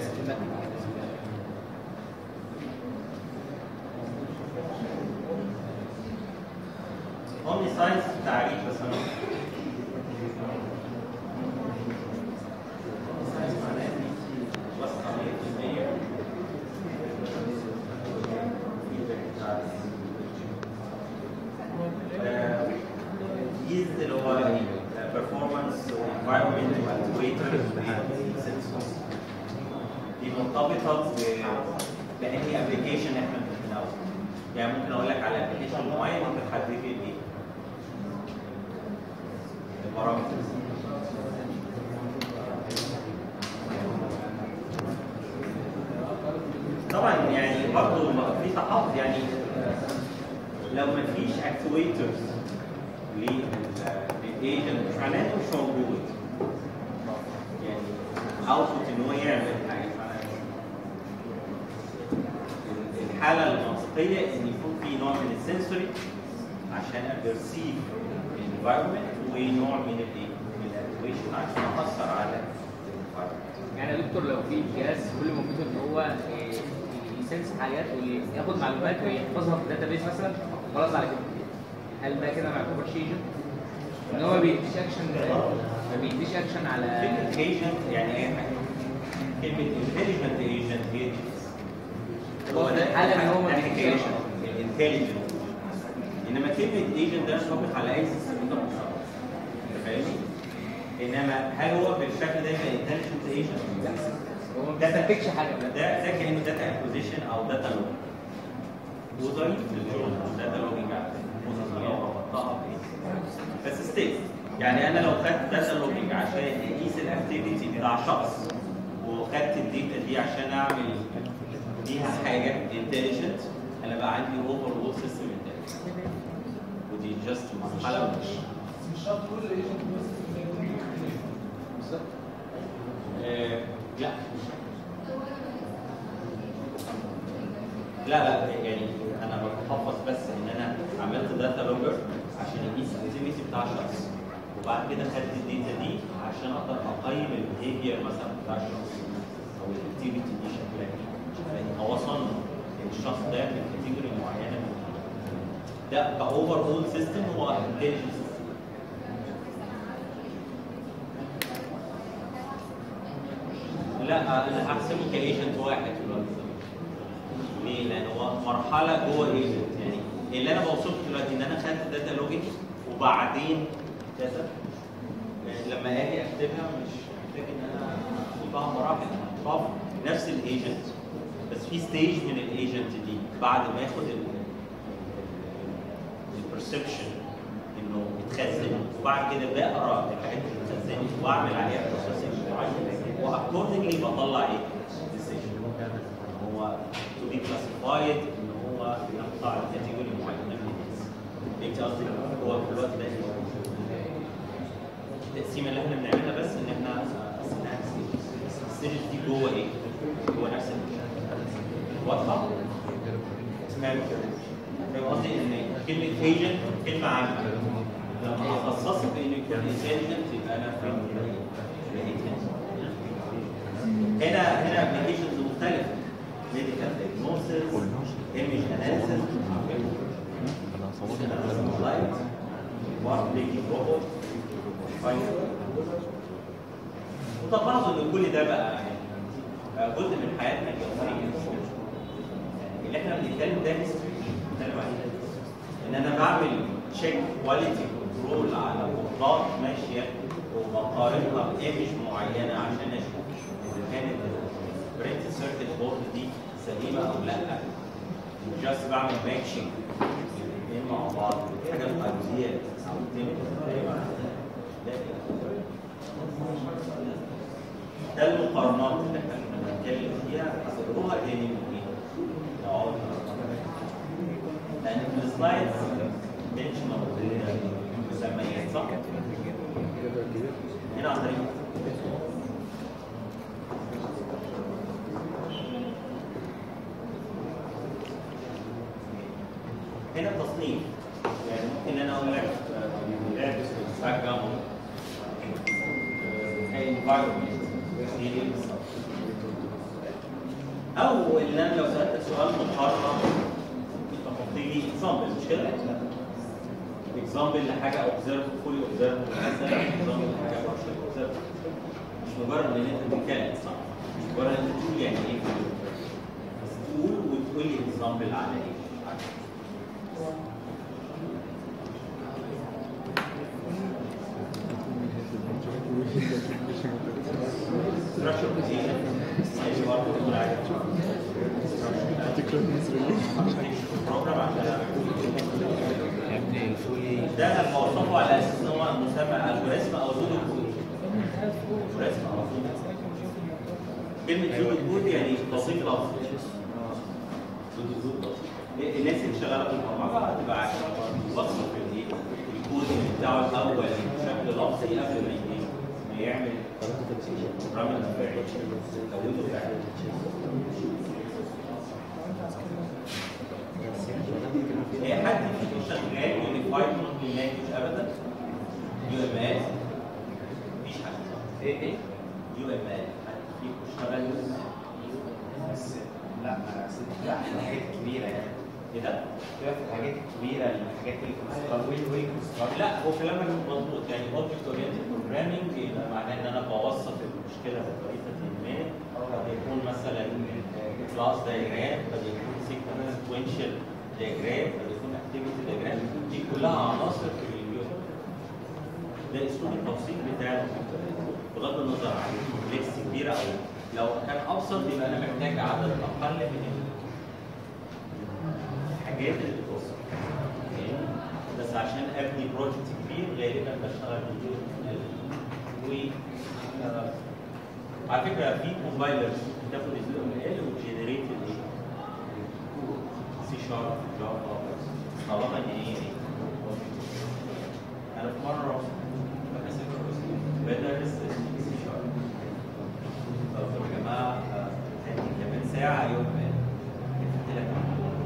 اومني ساينس تعريف بس انا ساينس معناه بس عمليه علميه is اللي هو performance environment واكتويتر دي مرتبطه ب بأنهي ابلكيشن احنا بنتناوله يعني ممكن اقول لك على ابلكيشن معين انت تحدد لي ايه البارامترز طبعا يعني برضه في تحفظ يعني لو ما فيش اكتويترز للايجنت معناه إنه مش موجود يعني اوتبوت ان هو يعمل حاجه معناه الحاله المنطقيه ان يكون في نوع من السنسوري عشان ابرسيف الانفايرمنت ونوع من الايه؟ من الاكتويشن عشان اثر على الانفايرمنت يعني يا دكتور لو في جهاز كل مهمته ان هو إيه، يسنس حاجات وياخد معلومات ويحفظها في داتا بيس مثلا خلاص على كده هل ده كده ما يعتبرش ايجنت؟ ان هو ما بيديش اكشن ما بيديش اكشن على كلمه ايجنت يعني اي حاجه كلمه انتليجنت ايجنت هي دي هو في الحالة إن هو ما بيديش الانتليجنت انما كلمه ايجنت ده يطلق على اي سيستم انت بتشتغل انت فاهمني؟ انما هل هو بالشكل ده يبقى انتليجنت ايجنت؟ هو ما بيستنتجش حاجه ده ده كانه داتا اكوزيشن او داتا لوج وظريف للشغل داتا لوجينج على فكره وظريف ربطتها بايه بس ستيل يعني انا لو خدت داتا لوجينج عشان اقيس الاكتيفيتي بتاع شخص وخدت الداتا دي عشان اعمل بيها حاجه انتليجنت انا بقى عندي اوفر اول سيستم انتليجنت ودي جاست مرحله من مش شرط كل ايجنت بس بالظبط آه، لا لا لا يعني انا بتحفظ بس ان انا عملت داتا لوجر عشان اقيس الاكتيفيتي بتاع شخص وبعد كده خدت الداتا دي عشان اقدر اقيم البيهيفير مثلا بتاع الشخص او الاكتيفيتي دي شكلها ايه يعني هو وصلنا ان الشخص ده في كاتيجوري معينه من ده كاوفر اول سيستم هو انتليجنس لا انا هحسبه كايجنت واحد في الوقت ده. ليه؟ لان هو مرحله جوه ايجنت يعني اللي انا بوصفه دلوقتي ان انا خدت داتا لوجيك وبعدين داتا لما اجي اكتبها مش محتاج ان انا احطها مراحل انا احطها في نفس الايجنت بس في ستيج من الايجنت دي بعد ما ياخد البرسبشن انه اتخزن وبعد كده بقرا الحاجات اللي اتخزنت واعمل عليها بروسيسنج معين واكوردنجلي بطلع ايه؟ decision. هو to be classified ان هو يقطع الكاتيجوري معينه من الناس. انت قصدي هو في الوقت ده إيه؟ التقسيمه اللي احنا بنعملها بس ان احنا قسمناها الستيجز دي جوه ايه؟ جوه نفس ال- واضحه؟ فاهم فاهم قصدي ان كلمه ايجنت كلمه عامه لما اخصصه بانه يكون انتليجنت يبقى انا فين بقيت هنا هنا ابلكيشنز مختلفه ميديكال دايجنوستس ايمج اناليسيس لايت وابليكي روبوت وتلاحظوا ان كل ده بقى يعني بقى جزء من حياتنا اليوميه اللي احنا بنتكلم ده history، بنتكلم عليه ده. ان انا بعمل تشيك كواليتي كنترول على بورتات ماشيه وبقارنها بايمج معينه عشان اشوف اذا كانت البرنت سيركت بورد دي سليمه او لا جاست بعمل ماتشنج الاثنين مع بعض حاجه قضيه او ده المقارنات اللي احنا كنا بنتكلم فيها هتقروها تاني من ايه؟ نقعد لان في السلايدز منشن المسميات صح؟ هنا عن طريق هنا تصنيف يعني ممكن انا اقول لك لابس باك جراوند environment ايه ايه بالظبط او ان انا لو سالتك سؤال مقارنه ممكن تحط لي اكزامبل مش كده؟ اكزامبل لحاجه اوبزرف فولي اوبزرف مثلا اكزامبل لحاجه بارشل اوبزرف مش مجرد ان انت بتتكلم صح مش مجرد ان انت تقول يعني ايه fully observed. بس تقول وتقول لي اكزامبل على ايه؟ structure of the agent. ماشي برضه تقول عليه. program عشان يا ابني الفولي ده انا بوصفه على اساس ان هو مسمى الجوريزم او زود الكود. الجوريزم او زود الكود. كلمة زود الكود يعني توصيف لفظي. زود الكود لفظي. الناس اللي شغالة في البرمجة هتبقى عارفة وصف الايه؟ الكود بتاعه الاول بشكل لفظي قبل ما ي- ما يعمل بروجرامينج فعلي. توجيه فعلي. هي حد فيكم شغال يونيفايد ممكن لانجوج ابدا يو ام ال مفيش حد ايه ايه؟ يو ام ال حد فيكم اشتغل بس لا انا ست- لا في حاجات كبيره يعني كده كده في الحاجات الكبيره الحاجات اللي ويل ويل لا هو كلامك مظبوط يعني اوبجكت اورينتد بروجرامينج يبقى معناه ان انا بوصف المشكله بطريقه ما قد يكون مثلا كلاس دايجرام قد يكون سيكونشال دياجرام قد يكون اكتيفيتي دياجرام دي كلها عناصر في اليوزر ده اسلوب التوصيل بتاع بغض النظر عن كومبلكس كبيره او لو كان ابسط يبقى انا محتاج عدد اقل من الحاجات اللي بتوصل أوكي؟ بس عشان ابني بروجكت كبير غالبا بشتغل باليو و آه، على فكره في كومبايلرز بتاخد اليو ام ال وجنريت الايه سي شارب جافا طالما ان هي ايه انا في مره بدرس سي شارب فقلت لهم يا جماعه آه، هدي كمان ساعه يوم ما قلت لك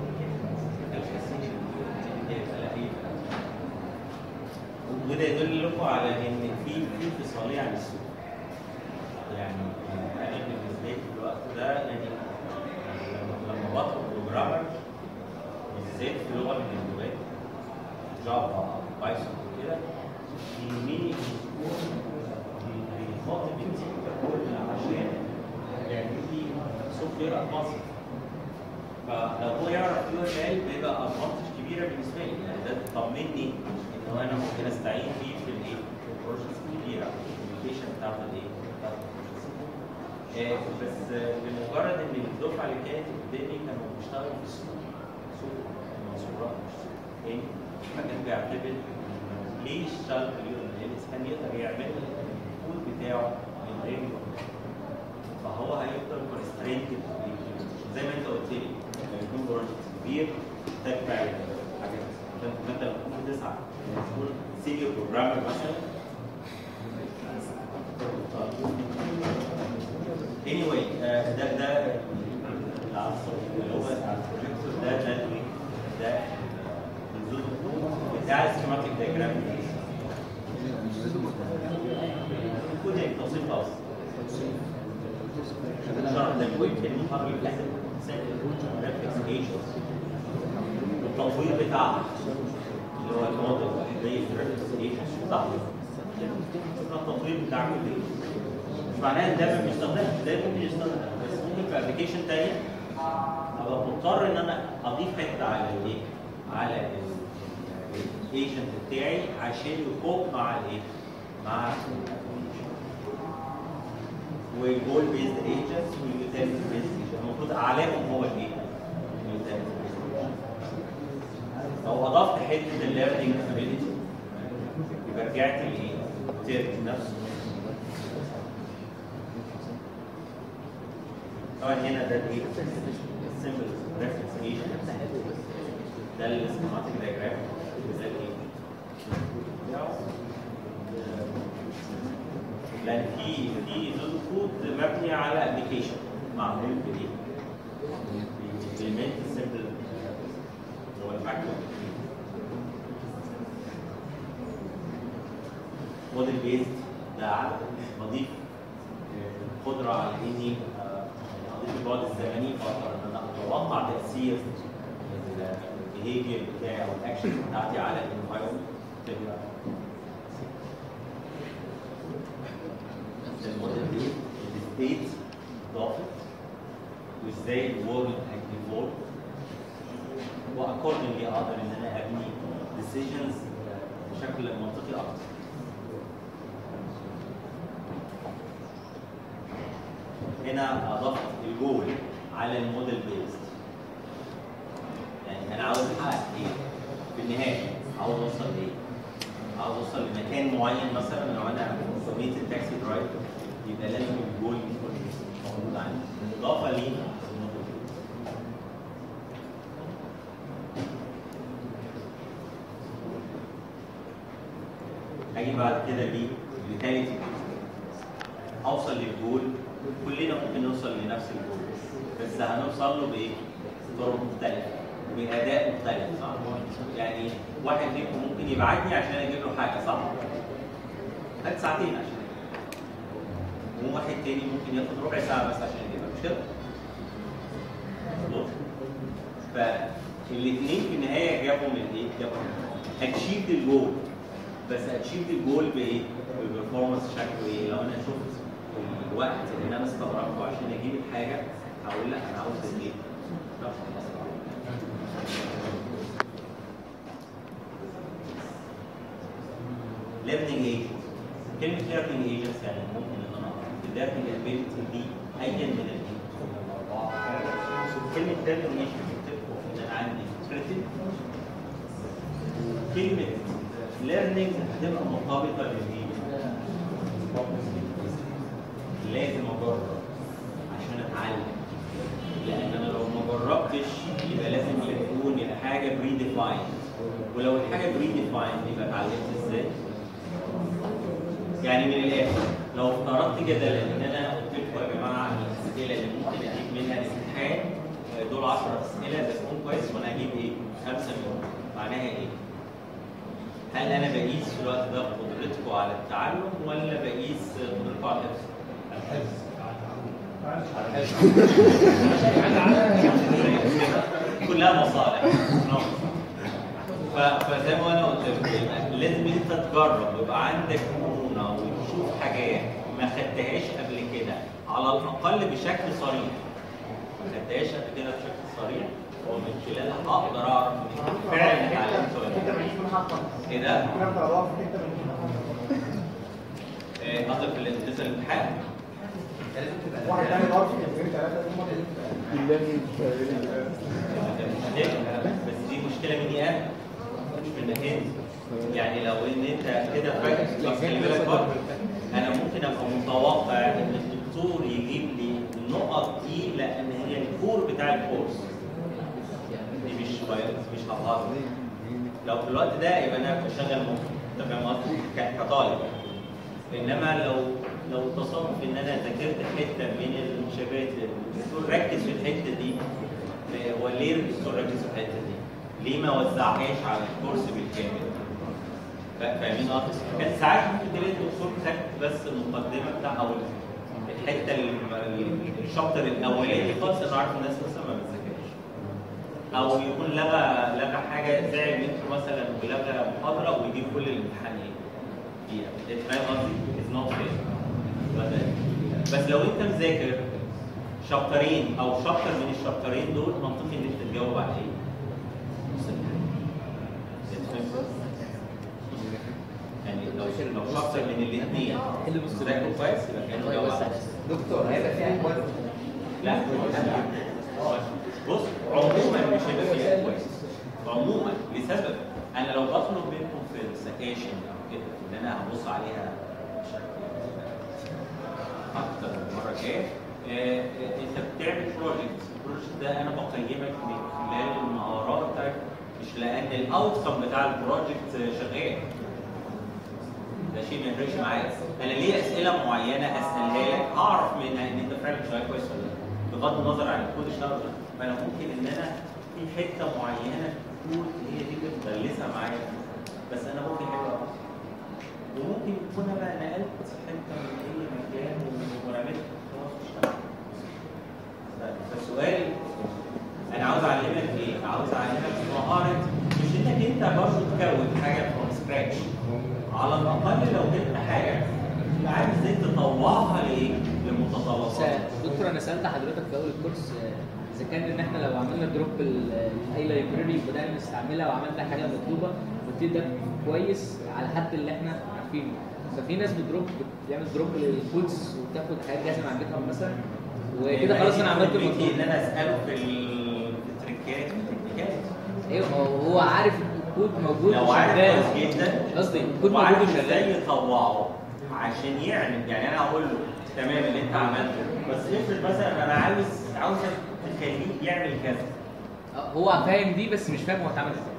وده يدل لكم على ان في في انفصاليه عن السوق يعني انا بالنسبه لي في الوقت ده يعني لما لما بطلب بروجرامر بالذات في لغه من اللغات جافا بايثون وكده يهمني يكون بيخاطب التيم ككل عشان يعمل لي سوفت وير ادفانس فلو هو يعرف يو ام ال بيبقى ادفانتج كبيره بالنسبه لي يعني ده تطمني ان انا ممكن استعين بيه في الايه في البروجكتس الكبيره او الكوميونيكيشن بتاعت الايه بتاعت البروجكتس آه، بس آه، بمجرد ان الدفعه اللي كانت قدامي كانوا بيشتغلوا في السوق سوق المنصورات مش سوق تاني فكان بيعتبر إنه ليه يشتغل في اليو ام ال اذا كان يقدر يعمل الكود بتاعه من غير يو ام ال فهو هيفضل كونسترينتد زي ما انت قلت لي لما يكون بروجكت كبير محتاج فعلا حاجات فانت فانت لما تكون بتسعى إنك تكون سينيور بروجرامر مثلا anyway آه، ده ده العنصر اللي هو على البروجيكتور ده ده الايه؟ ده النزول بتاع السكيماتيك دايجرام الكود يعني توصيف خاص شرح ده ممكن نحرك التطوير بتاعها اللي هو الموديل زي الريبريزنتيشن صح؟ اسمها التطوير بتاع كل مش معناها ان ده ما بيستخدمش ده ممكن يستخدم بس ممكن في ابلكيشن تاني ابقى مضطر ان انا اضيف حته على الايه؟ على الايجنت بتاعي عشان يكوب مع الايه؟ مع والجول بيزد ايجنتس واليوتيليتي بيزد ايجنتس المفروض اعلاهم هو الايه؟ اليوتيليتي بيزد لو اضفت حته الليرنينج ابيليتي يبقى رجعت لايه؟ التيرم نفسه طبعا هنا ده الايه؟ السمبل ريفرنس ايجنت ده السكيماتيك دايجرام ده الايه؟ لان في في نود كود مبني على ابلكيشن معمول بايه؟ بالمنت سمبل هو الماكرو موديل بيزد ده على بضيف القدره على اني آه، اضيف البعد الزمني فاقدر ان انا اتوقع تاثير البيهيفير بتاعي او الاكشن بتاعتي على الانفايرمنت تبقى الموديل دي الستيت ضافت وازاي الورلد هيتيفولف واكوردنجلي اقدر ان انا ابني ديسيجنز بشكل منطقي اكتر هنا اضفت الجول على الموديل بيست يعني انا عاوز احقق ايه في النهايه عاوز اوصل لايه عاوز اوصل لمكان معين مثلا لو انا سميت التاكسي درايفر يبقى لازم الجول يكون موجود عندي بالاضافه ليه اجي بعد كده ليه اليوتيليتي اوصل للجول كلنا ممكن نوصل لنفس الجول بس هنوصل له بايه؟ بطرق مختلفه باداء مختلف صح؟ يعني واحد فيكم ممكن يبعتني عشان اجيب له حاجه صح؟ خد ساعتين عشان وواحد تاني ممكن ياخد ربع ساعه بس عشان يجيبها مش كده؟ مظبوط؟ فالاثنين في النهايه جابوا من ايه؟ جابوا اتشيف الجول بس اتشيف الجول بايه؟ بالبرفورمانس شكله ايه؟ لو انا شفت الوقت اللي انا استغرقته عشان اجيب الحاجه هقول لا انا عاوز ايه؟ نفس الأسرع. ليرنينج ايجنت كلمه ليرنينج ايجنتس يعني ممكن ان انا الليرنينج ابيلتي دي ايا من الاثنين كلمه ليرنينج ايجنت بتكتبوا ان انا عندي كريتيف كلمه ليرنينج هتبقى مرتبطه بالايه؟ لازم اجرب عشان اتعلم لان انا لو ما جربتش يبقى لازم يكون الحاجه بري ديفايند ولو الحاجه بري ديفايند يبقى اتعلمت ازاي؟ يعني من الاخر لو افترضت جدلا ان انا قلت لكم يا جماعه الاسئله اللي ممكن اجيب منها امتحان دول 10 اسئله بس تكون كويس وانا اجيب ايه؟ خمسه منهم معناها ايه؟ هل انا بقيس في الوقت ده قدرتكم على التعلم ولا بقيس قدرتكم على الحفظ؟ كلها مصالح ف- فزي ما انا قلت لكم يبقى لازم انت تجرب ويبقى عندك مرونه وتشوف حاجات ما خدتهاش قبل كده على الاقل بشكل صريح ما خدتهاش قبل كده بشكل صريح ومن خلالها اقدر اعرف ان فعلا اتعلمت ولا لا. ايه ده؟ إيه، قصدك في الامتحان الامتحان؟ واحد تاني ضرب في اثنين ثلاثة بس دي مشكله مني انا مش منك انت يعني لو ان انت كده فاكر بس خلي بالك برضه انا ممكن ابقى متوقع ان الدكتور يجيب لي النقط دي لان هي الكور بتاع الكورس دي مش مش هتهزر لو في الوقت ده يبقى انا بشغل مخي انت فاهم قصدي؟ ك- كطالب انما لو لو تصرف ان انا ذاكرت حته من الشبات الدكتور ركز في الحته دي آه، وليه الدكتور ركز في الحته دي؟ ليه ما وزعهاش على الكورس بالكامل؟ فا- فاهمين قصدي؟ كان ساعات ممكن تلاقي الدكتور خد بس المقدمه بتاع او الحته ال- الشابتر الاولاني خالص انا عارف الناس مثلا ما بتذاكرش او يكون لغى لغى حاجه زعل منكم مثلا ولغى محاضره ويجيب كل الامتحان ايه؟ فيها انت فاهم قصدي؟ اتس نوت فير بس لو انت مذاكر شابترين او شابتر من الشابترين دول منطقي ان انت تجاوب على ايه؟ نص الامتحان. يعني لو لو شابتر من الاثنين ذاكره كويس يبقى كانه جاوب على دكتور هيبقى في احوال لا بص عموما مش هيبقى فيها كويس عموما لسبب انا لو بطلب منكم في السكاشن او كده ان انا هبص عليها اكتر من مره جايه آه، آه، انت بتعمل بروجكت البروجكت ده انا بقيمك من خلال المهارات بتاعتك مش لان الاوتكم بتاع البروجكت شغال ده شيء ما يفرقش معايا انا ليه اسئله معينه اسالها لك هعرف منها ان انت فعلا شغال كويس ولا لا بغض النظر عن الكود اشتغل ولا لا فانا ممكن ان انا في حته معينه في الكود هي دي اللي مدلسه معايا بس انا ممكن حلوه أوي. وممكن يكون انا نقلت حته من اي مكان ورميت خلاص اشتغل فالسؤال انا عاوز اعلمك ايه؟ عاوز اعلمك مهاره مش انك انت برضه تكون حاجه فروم سكراتش على الاقل لو جبت حاجه تبقى عارف ازاي تطوعها لايه؟ لمتطلبات دكتور انا سالت حضرتك في اول الكورس آه، اذا كان ان احنا لو عملنا دروب الاي لايبراري وبدانا نستعملها وعملنا حاجه مطلوبه قلت لي ده كويس على حد اللي احنا عارفينه ففي ناس بتدروب بتعمل دروب للكودز وتاخد حاجات جاهزه من على الجيت هاب مثلا وكده خلاص انا عملت المطلوب المطلوب ان انا اساله في ال- في التريكات في التكنيكات ايوه هو- هو عارف الكود موجود لو عارف وشغال كويس جدا قصدي الكود موجود وعارف وشغال ازاي يطوعه عشان يعمل يعني انا هقول له تمام اللي انت عملته بس افرض مثلا انا عاوز عاوزك تخليه يعمل كذا آه، هو فاهم دي بس مش فاهم هو اتعمل ازاي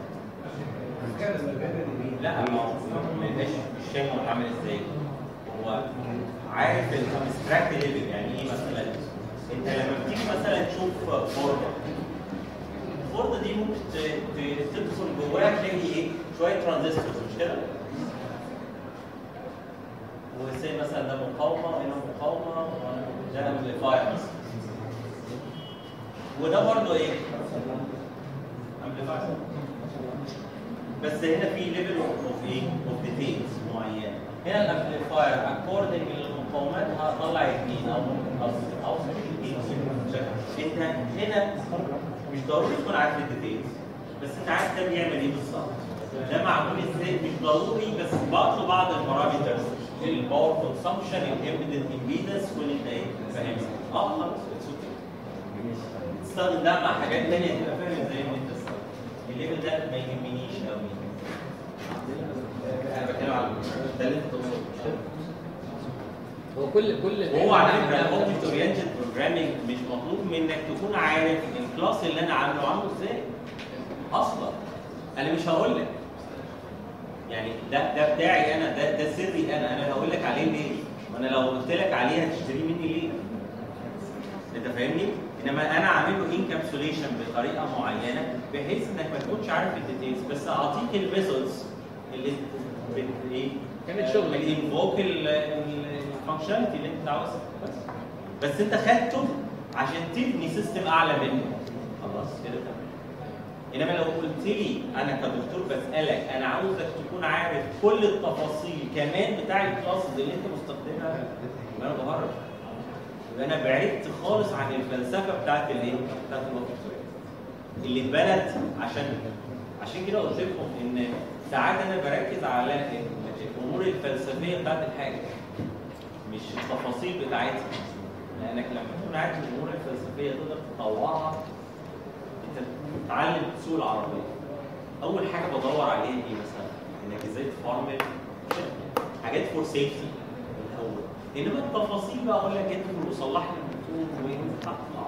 لا ما هو ما يبقاش مش فاهم هو اتعمل ازاي هو عارف الابستراكت ليفل يعني ايه مثلا انت لما بتيجي مثلا تشوف بورده البورده دي ممكن ت- ت- تدخل جواها تلاقي ايه شويه ترانزستورز مش كده؟ وزي مثلا ده مقاومه وهنا مقاومه وده امبليفاير مثلا وده برضه ايه؟ امبليفاير بس هنا في ليفل اوف ايه؟ اوف ديتيلز معينه هنا الامبليفاير اكوردنج للمقاومات هطلع اثنين او ممكن اصفر او اثنين انت هنا مش ضروري تكون عارف الديتيلز بس انت عارف ده بيعمل ايه بالظبط ده معمول ازاي مش ضروري بس برضه بعض البارامترز الباور كونسامشن الامبيدنت امبيدنس كل انت ايه فاهم اه خلاص it's okay. تستخدم ده مع حاجات تانية تبقى فاهم ازاي ان انت تستخدم الليفل ده ما يهمنيش قوي انا بتكلم على ده اللي انت تقصده مش كده؟ هو كل كل وهو على فكره الاوبجكت اورينتد بروجرامينج مش مطلوب منك تكون عارف الكلاس اللي انا عامله عامله ازاي اصلا انا مش هقول لك يعني ده ده بتاعي انا ده ده سري انا انا هقول لك عليه ليه؟ ما انا لو قلت لك عليه هتشتريه مني ليه؟ انت فاهمني؟ انما انا عامل له انكابسوليشن بطريقه معينه بحيث انك ما تكونش عارف الديتيلز بس اعطيك الميثودز اللي بت ايه؟ كانت شغل. الانفوك الفانكشناليتي اللي انت عاوزها بس بس انت خدته عشان تبني سيستم اعلى منه خلاص كده تمام انما لو قلت لي انا كدكتور بسالك انا عاوزك تكون عارف كل التفاصيل كمان بتاع الكلاسز اللي انت مستخدمها يبقى انا بهرج يبقى انا بعدت خالص عن الفلسفه بتاعت الايه؟ بتاعت الوظيفه اللي اتبنت عشان عشان كده قلت لكم ان ساعات انا بركز على ال- الامور الفلسفيه بتاعت الحاجه مش التفاصيل بتاعتها لانك لما تكون عارف الامور الفلسفيه تقدر تطوعها انت تتعلم سوق العربيه اول حاجه بدور عليها ايه مثلا انك ازاي تفرمل حاجات فور سيفتي الاول انما التفاصيل بقى اقول لك انت وصلح لي الموتور وانت هتطلع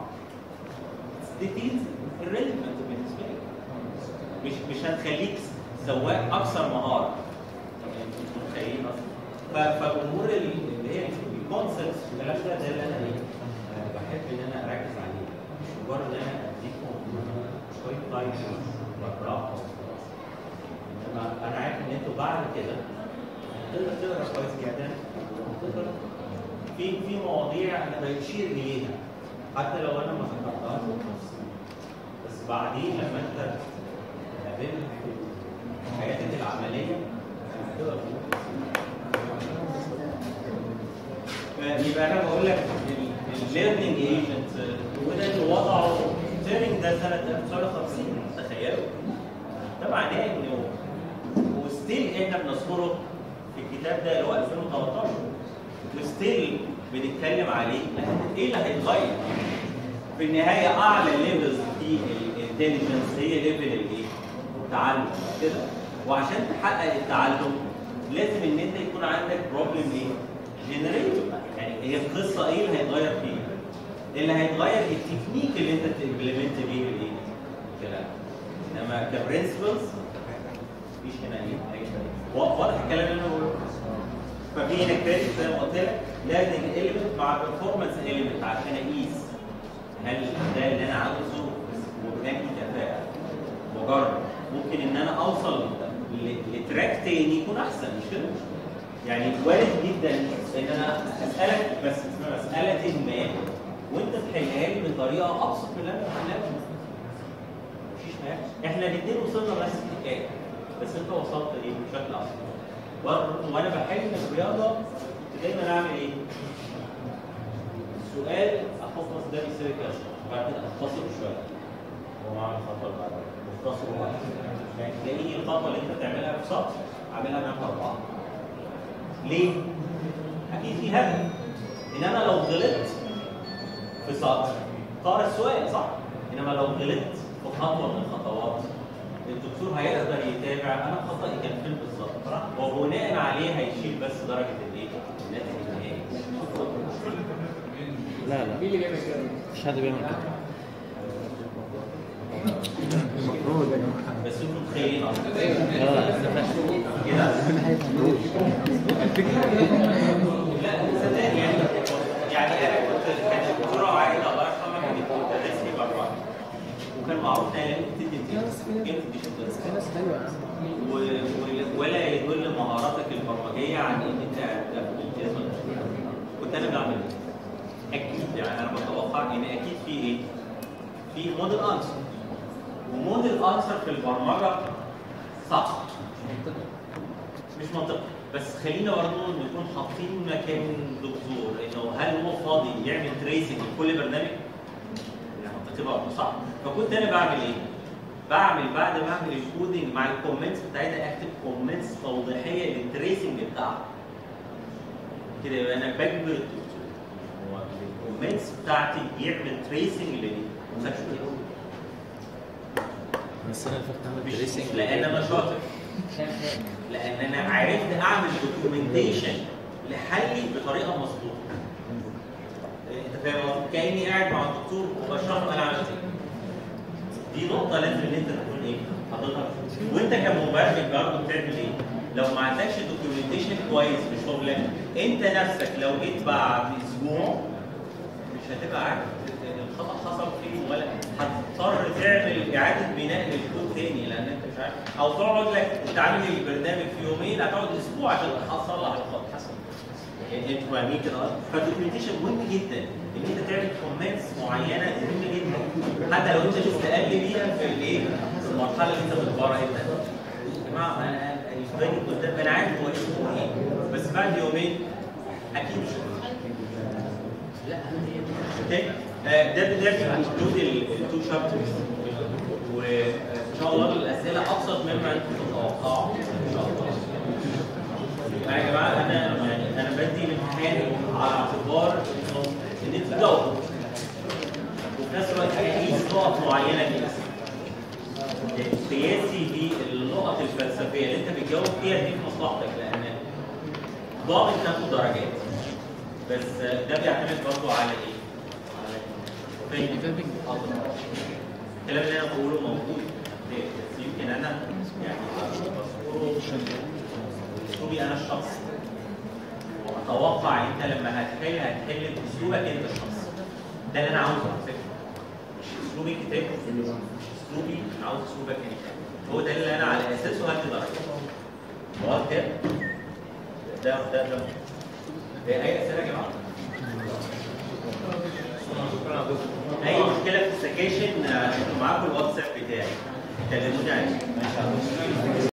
ديتيلز irrelevant بالنسبه لك مش مش هتخليك سواق اكثر مهاره انتوا متخيلين اصلا ف- فالامور اللي هي الكونسبتس والكلام ده ده اللي انا ايه آه، بحب ان انا اركز عليه مش مجرد ان انا اديكم شويه تايتلز واقراها وخلاص انما انا عارف ان انتوا بعد كده تقدر تقرا كويس جدا وتقدر في في مواضيع انا بشير اليها حتى لو انا ما ذكرتهاش بالتفصيل بس بعدين لما انت تقابلها في حياتك العمليه هتقدر تقول يبقى انا بقول لك الليرنينج ايجنت وده اللي وضعه تيرنج ده سنه 1950 تخيلوا ده معناه انه وستيل احنا بنذكره في الكتاب ده اللي هو 2013 وستيل بنتكلم عليه لكن ايه اللي هيتغير؟ في النهايه اعلى ليفلز في الانتليجنس هي ليفل الايه؟ التعلم كده وعشان تحقق التعلم لازم ان انت يكون عندك بروبلم ايه؟ جنريتور يعني هي القصه ايه اللي هيتغير فيها؟ اللي هيتغير التكنيك اللي انت تمبلمنت بيه الايه؟ الكلام انما كبرنسبلز مفيش هنا ايه؟ أي شيء. واضح الكلام اللي انا بقوله؟ ففي هنا كريدت زي ما قلت لك ليرنينج ايليمنت مع بيرفورمانس ايليمنت عشان اقيس هل ده اللي انا عاوزه وبناكي كفاءه واجرب ممكن ان انا اوصل ل- لتراك تاني يكون احسن مش كده؟ يعني وارد جدا ان انا اسالك بس اسمها مساله ما وانت تحلها لي بطريقه ابسط من اللي انا بحلها مفيش حاجه احنا الاثنين وصلنا نفس الحكايه بس انت وصلت ايه بشكل احسن وأنا- وانا بحل الرياضه كنت دايما اعمل ايه؟ سؤال احط مثلا ده بيساوي كذا وبعد كده اختصر شويه واقوم اعمل الخطوه اللي بعدها مختصر وبعد كده تلاقيني الخطوه اللي انت بتعملها في سطر اعملها معاك اربعه ليه؟ اكيد في هدف ان انا لو غلطت في سطر طار السؤال صح؟ انما لو غلطت في خطوه من الخطوات الدكتور هيقدر يتابع انا خطأي كان فين بالظبط وبناء عليه هيشيل بس درجه الايه؟ الناتج النهائي لا لا مين اللي بيعمل كده؟ مش حد بيعمل كده بس انتوا متخيلين اصلا اه كده لا صدقني يعني يعني انا كنت كانت الدكتوره عايده الله يرحمها كانت بتدرس لي بره وكان معروف انها لازم تدي امتياز امتى مش في ناس حلوه يا عم و- و- ولا يدل مهاراتك البرمجيه عن ان انت هتاخد امتياز ولا مش كنت انا بعمل ايه؟ اكيد يعني انا بتوقع ان اكيد في ايه؟ في موديل انسر وموديل انسر في البرمجه صعب مش منطقي بس خلينا برضه نكون حاطين مكان دكتور انه هل هو فاضي يعمل تريسنج لكل برنامج؟ يعني منطقي برضه صح فكنت انا بعمل ايه؟ بعمل بعد ما اعمل الكودنج مع الكومنتس بتاعتها اكتب كومنتس توضيحيه للتريسنج بتاعها كده يبقى انا بجبر الدكتور هو الكومنتس بتاعتي بيعمل تريسنج للسكشن بس انا اللي فاكر اعمل مش تريسنج مش لان انا شاطر لان انا عرفت اعمل دوكيومنتيشن لحلي بطريقه مظبوطه انت فاهم قصدي؟ كاني قاعد مع الدكتور وبشرح له انا عملت ايه دي نقطه لازم ان انت تكون ايه حاططها وانت كمبرمج برضه بتعمل ايه لو ما عندكش دوكيومنتيشن كويس في شغلك انت نفسك لو جيت بعد اسبوع مش هتبقى عارف الخطا حصل فين ولا هتضطر تعمل اعاده بناء للكود تاني لان انت مش عارف او تقعد لك انت عامل البرنامج في يومين هتقعد اسبوع عشان تصلح الخطا حصل انتوا فاهمين كده فالدوكيومنتيشن مهم جدا ان انت تعمل كومنتس معينه مهمه جدا حتى لو انت لسه اقل بيها في الايه في المرحله اللي انت بتبرع انت يا جماعه انا الفايل قدام انا عارف هو اسمه ايه بس بعد يومين اكيد مش اوكي آه، ده ده بيكونكلود التو شابترز وان شاء الله الاسئله ابسط مما انتم تتوقعوا ان شاء الله يعني يا جماعه انا يعني انا بدي الامتحان على اعتبار انه ان انت تجاوب وفي نفس الوقت اقيس نقط معينه كده قياسي بالنقط الفلسفيه اللي انت بتجاوب فيها دي في مصلحتك لان ضامن تاخد درجات بس ده بيعتمد برضه على ايه؟ على فين الكلام اللي انا بقوله موجود بس يمكن انا يعني بذكره اسلوبي انا الشخصي واتوقع انت لما هتحل هتحل باسلوبك انت الشخصي ده اللي انا عاوزه على فكره مش اسلوب الكتاب مش اسلوبي أنا عاوز اسلوبك انت هو ده اللي انا على اساسه هدي درجه واضح كده؟ ده ده ده ده اي اسئله يا جماعه؟ اي مشكله في السكاشن آه، انتوا معاكم الواتساب بتاعي كلموني عليه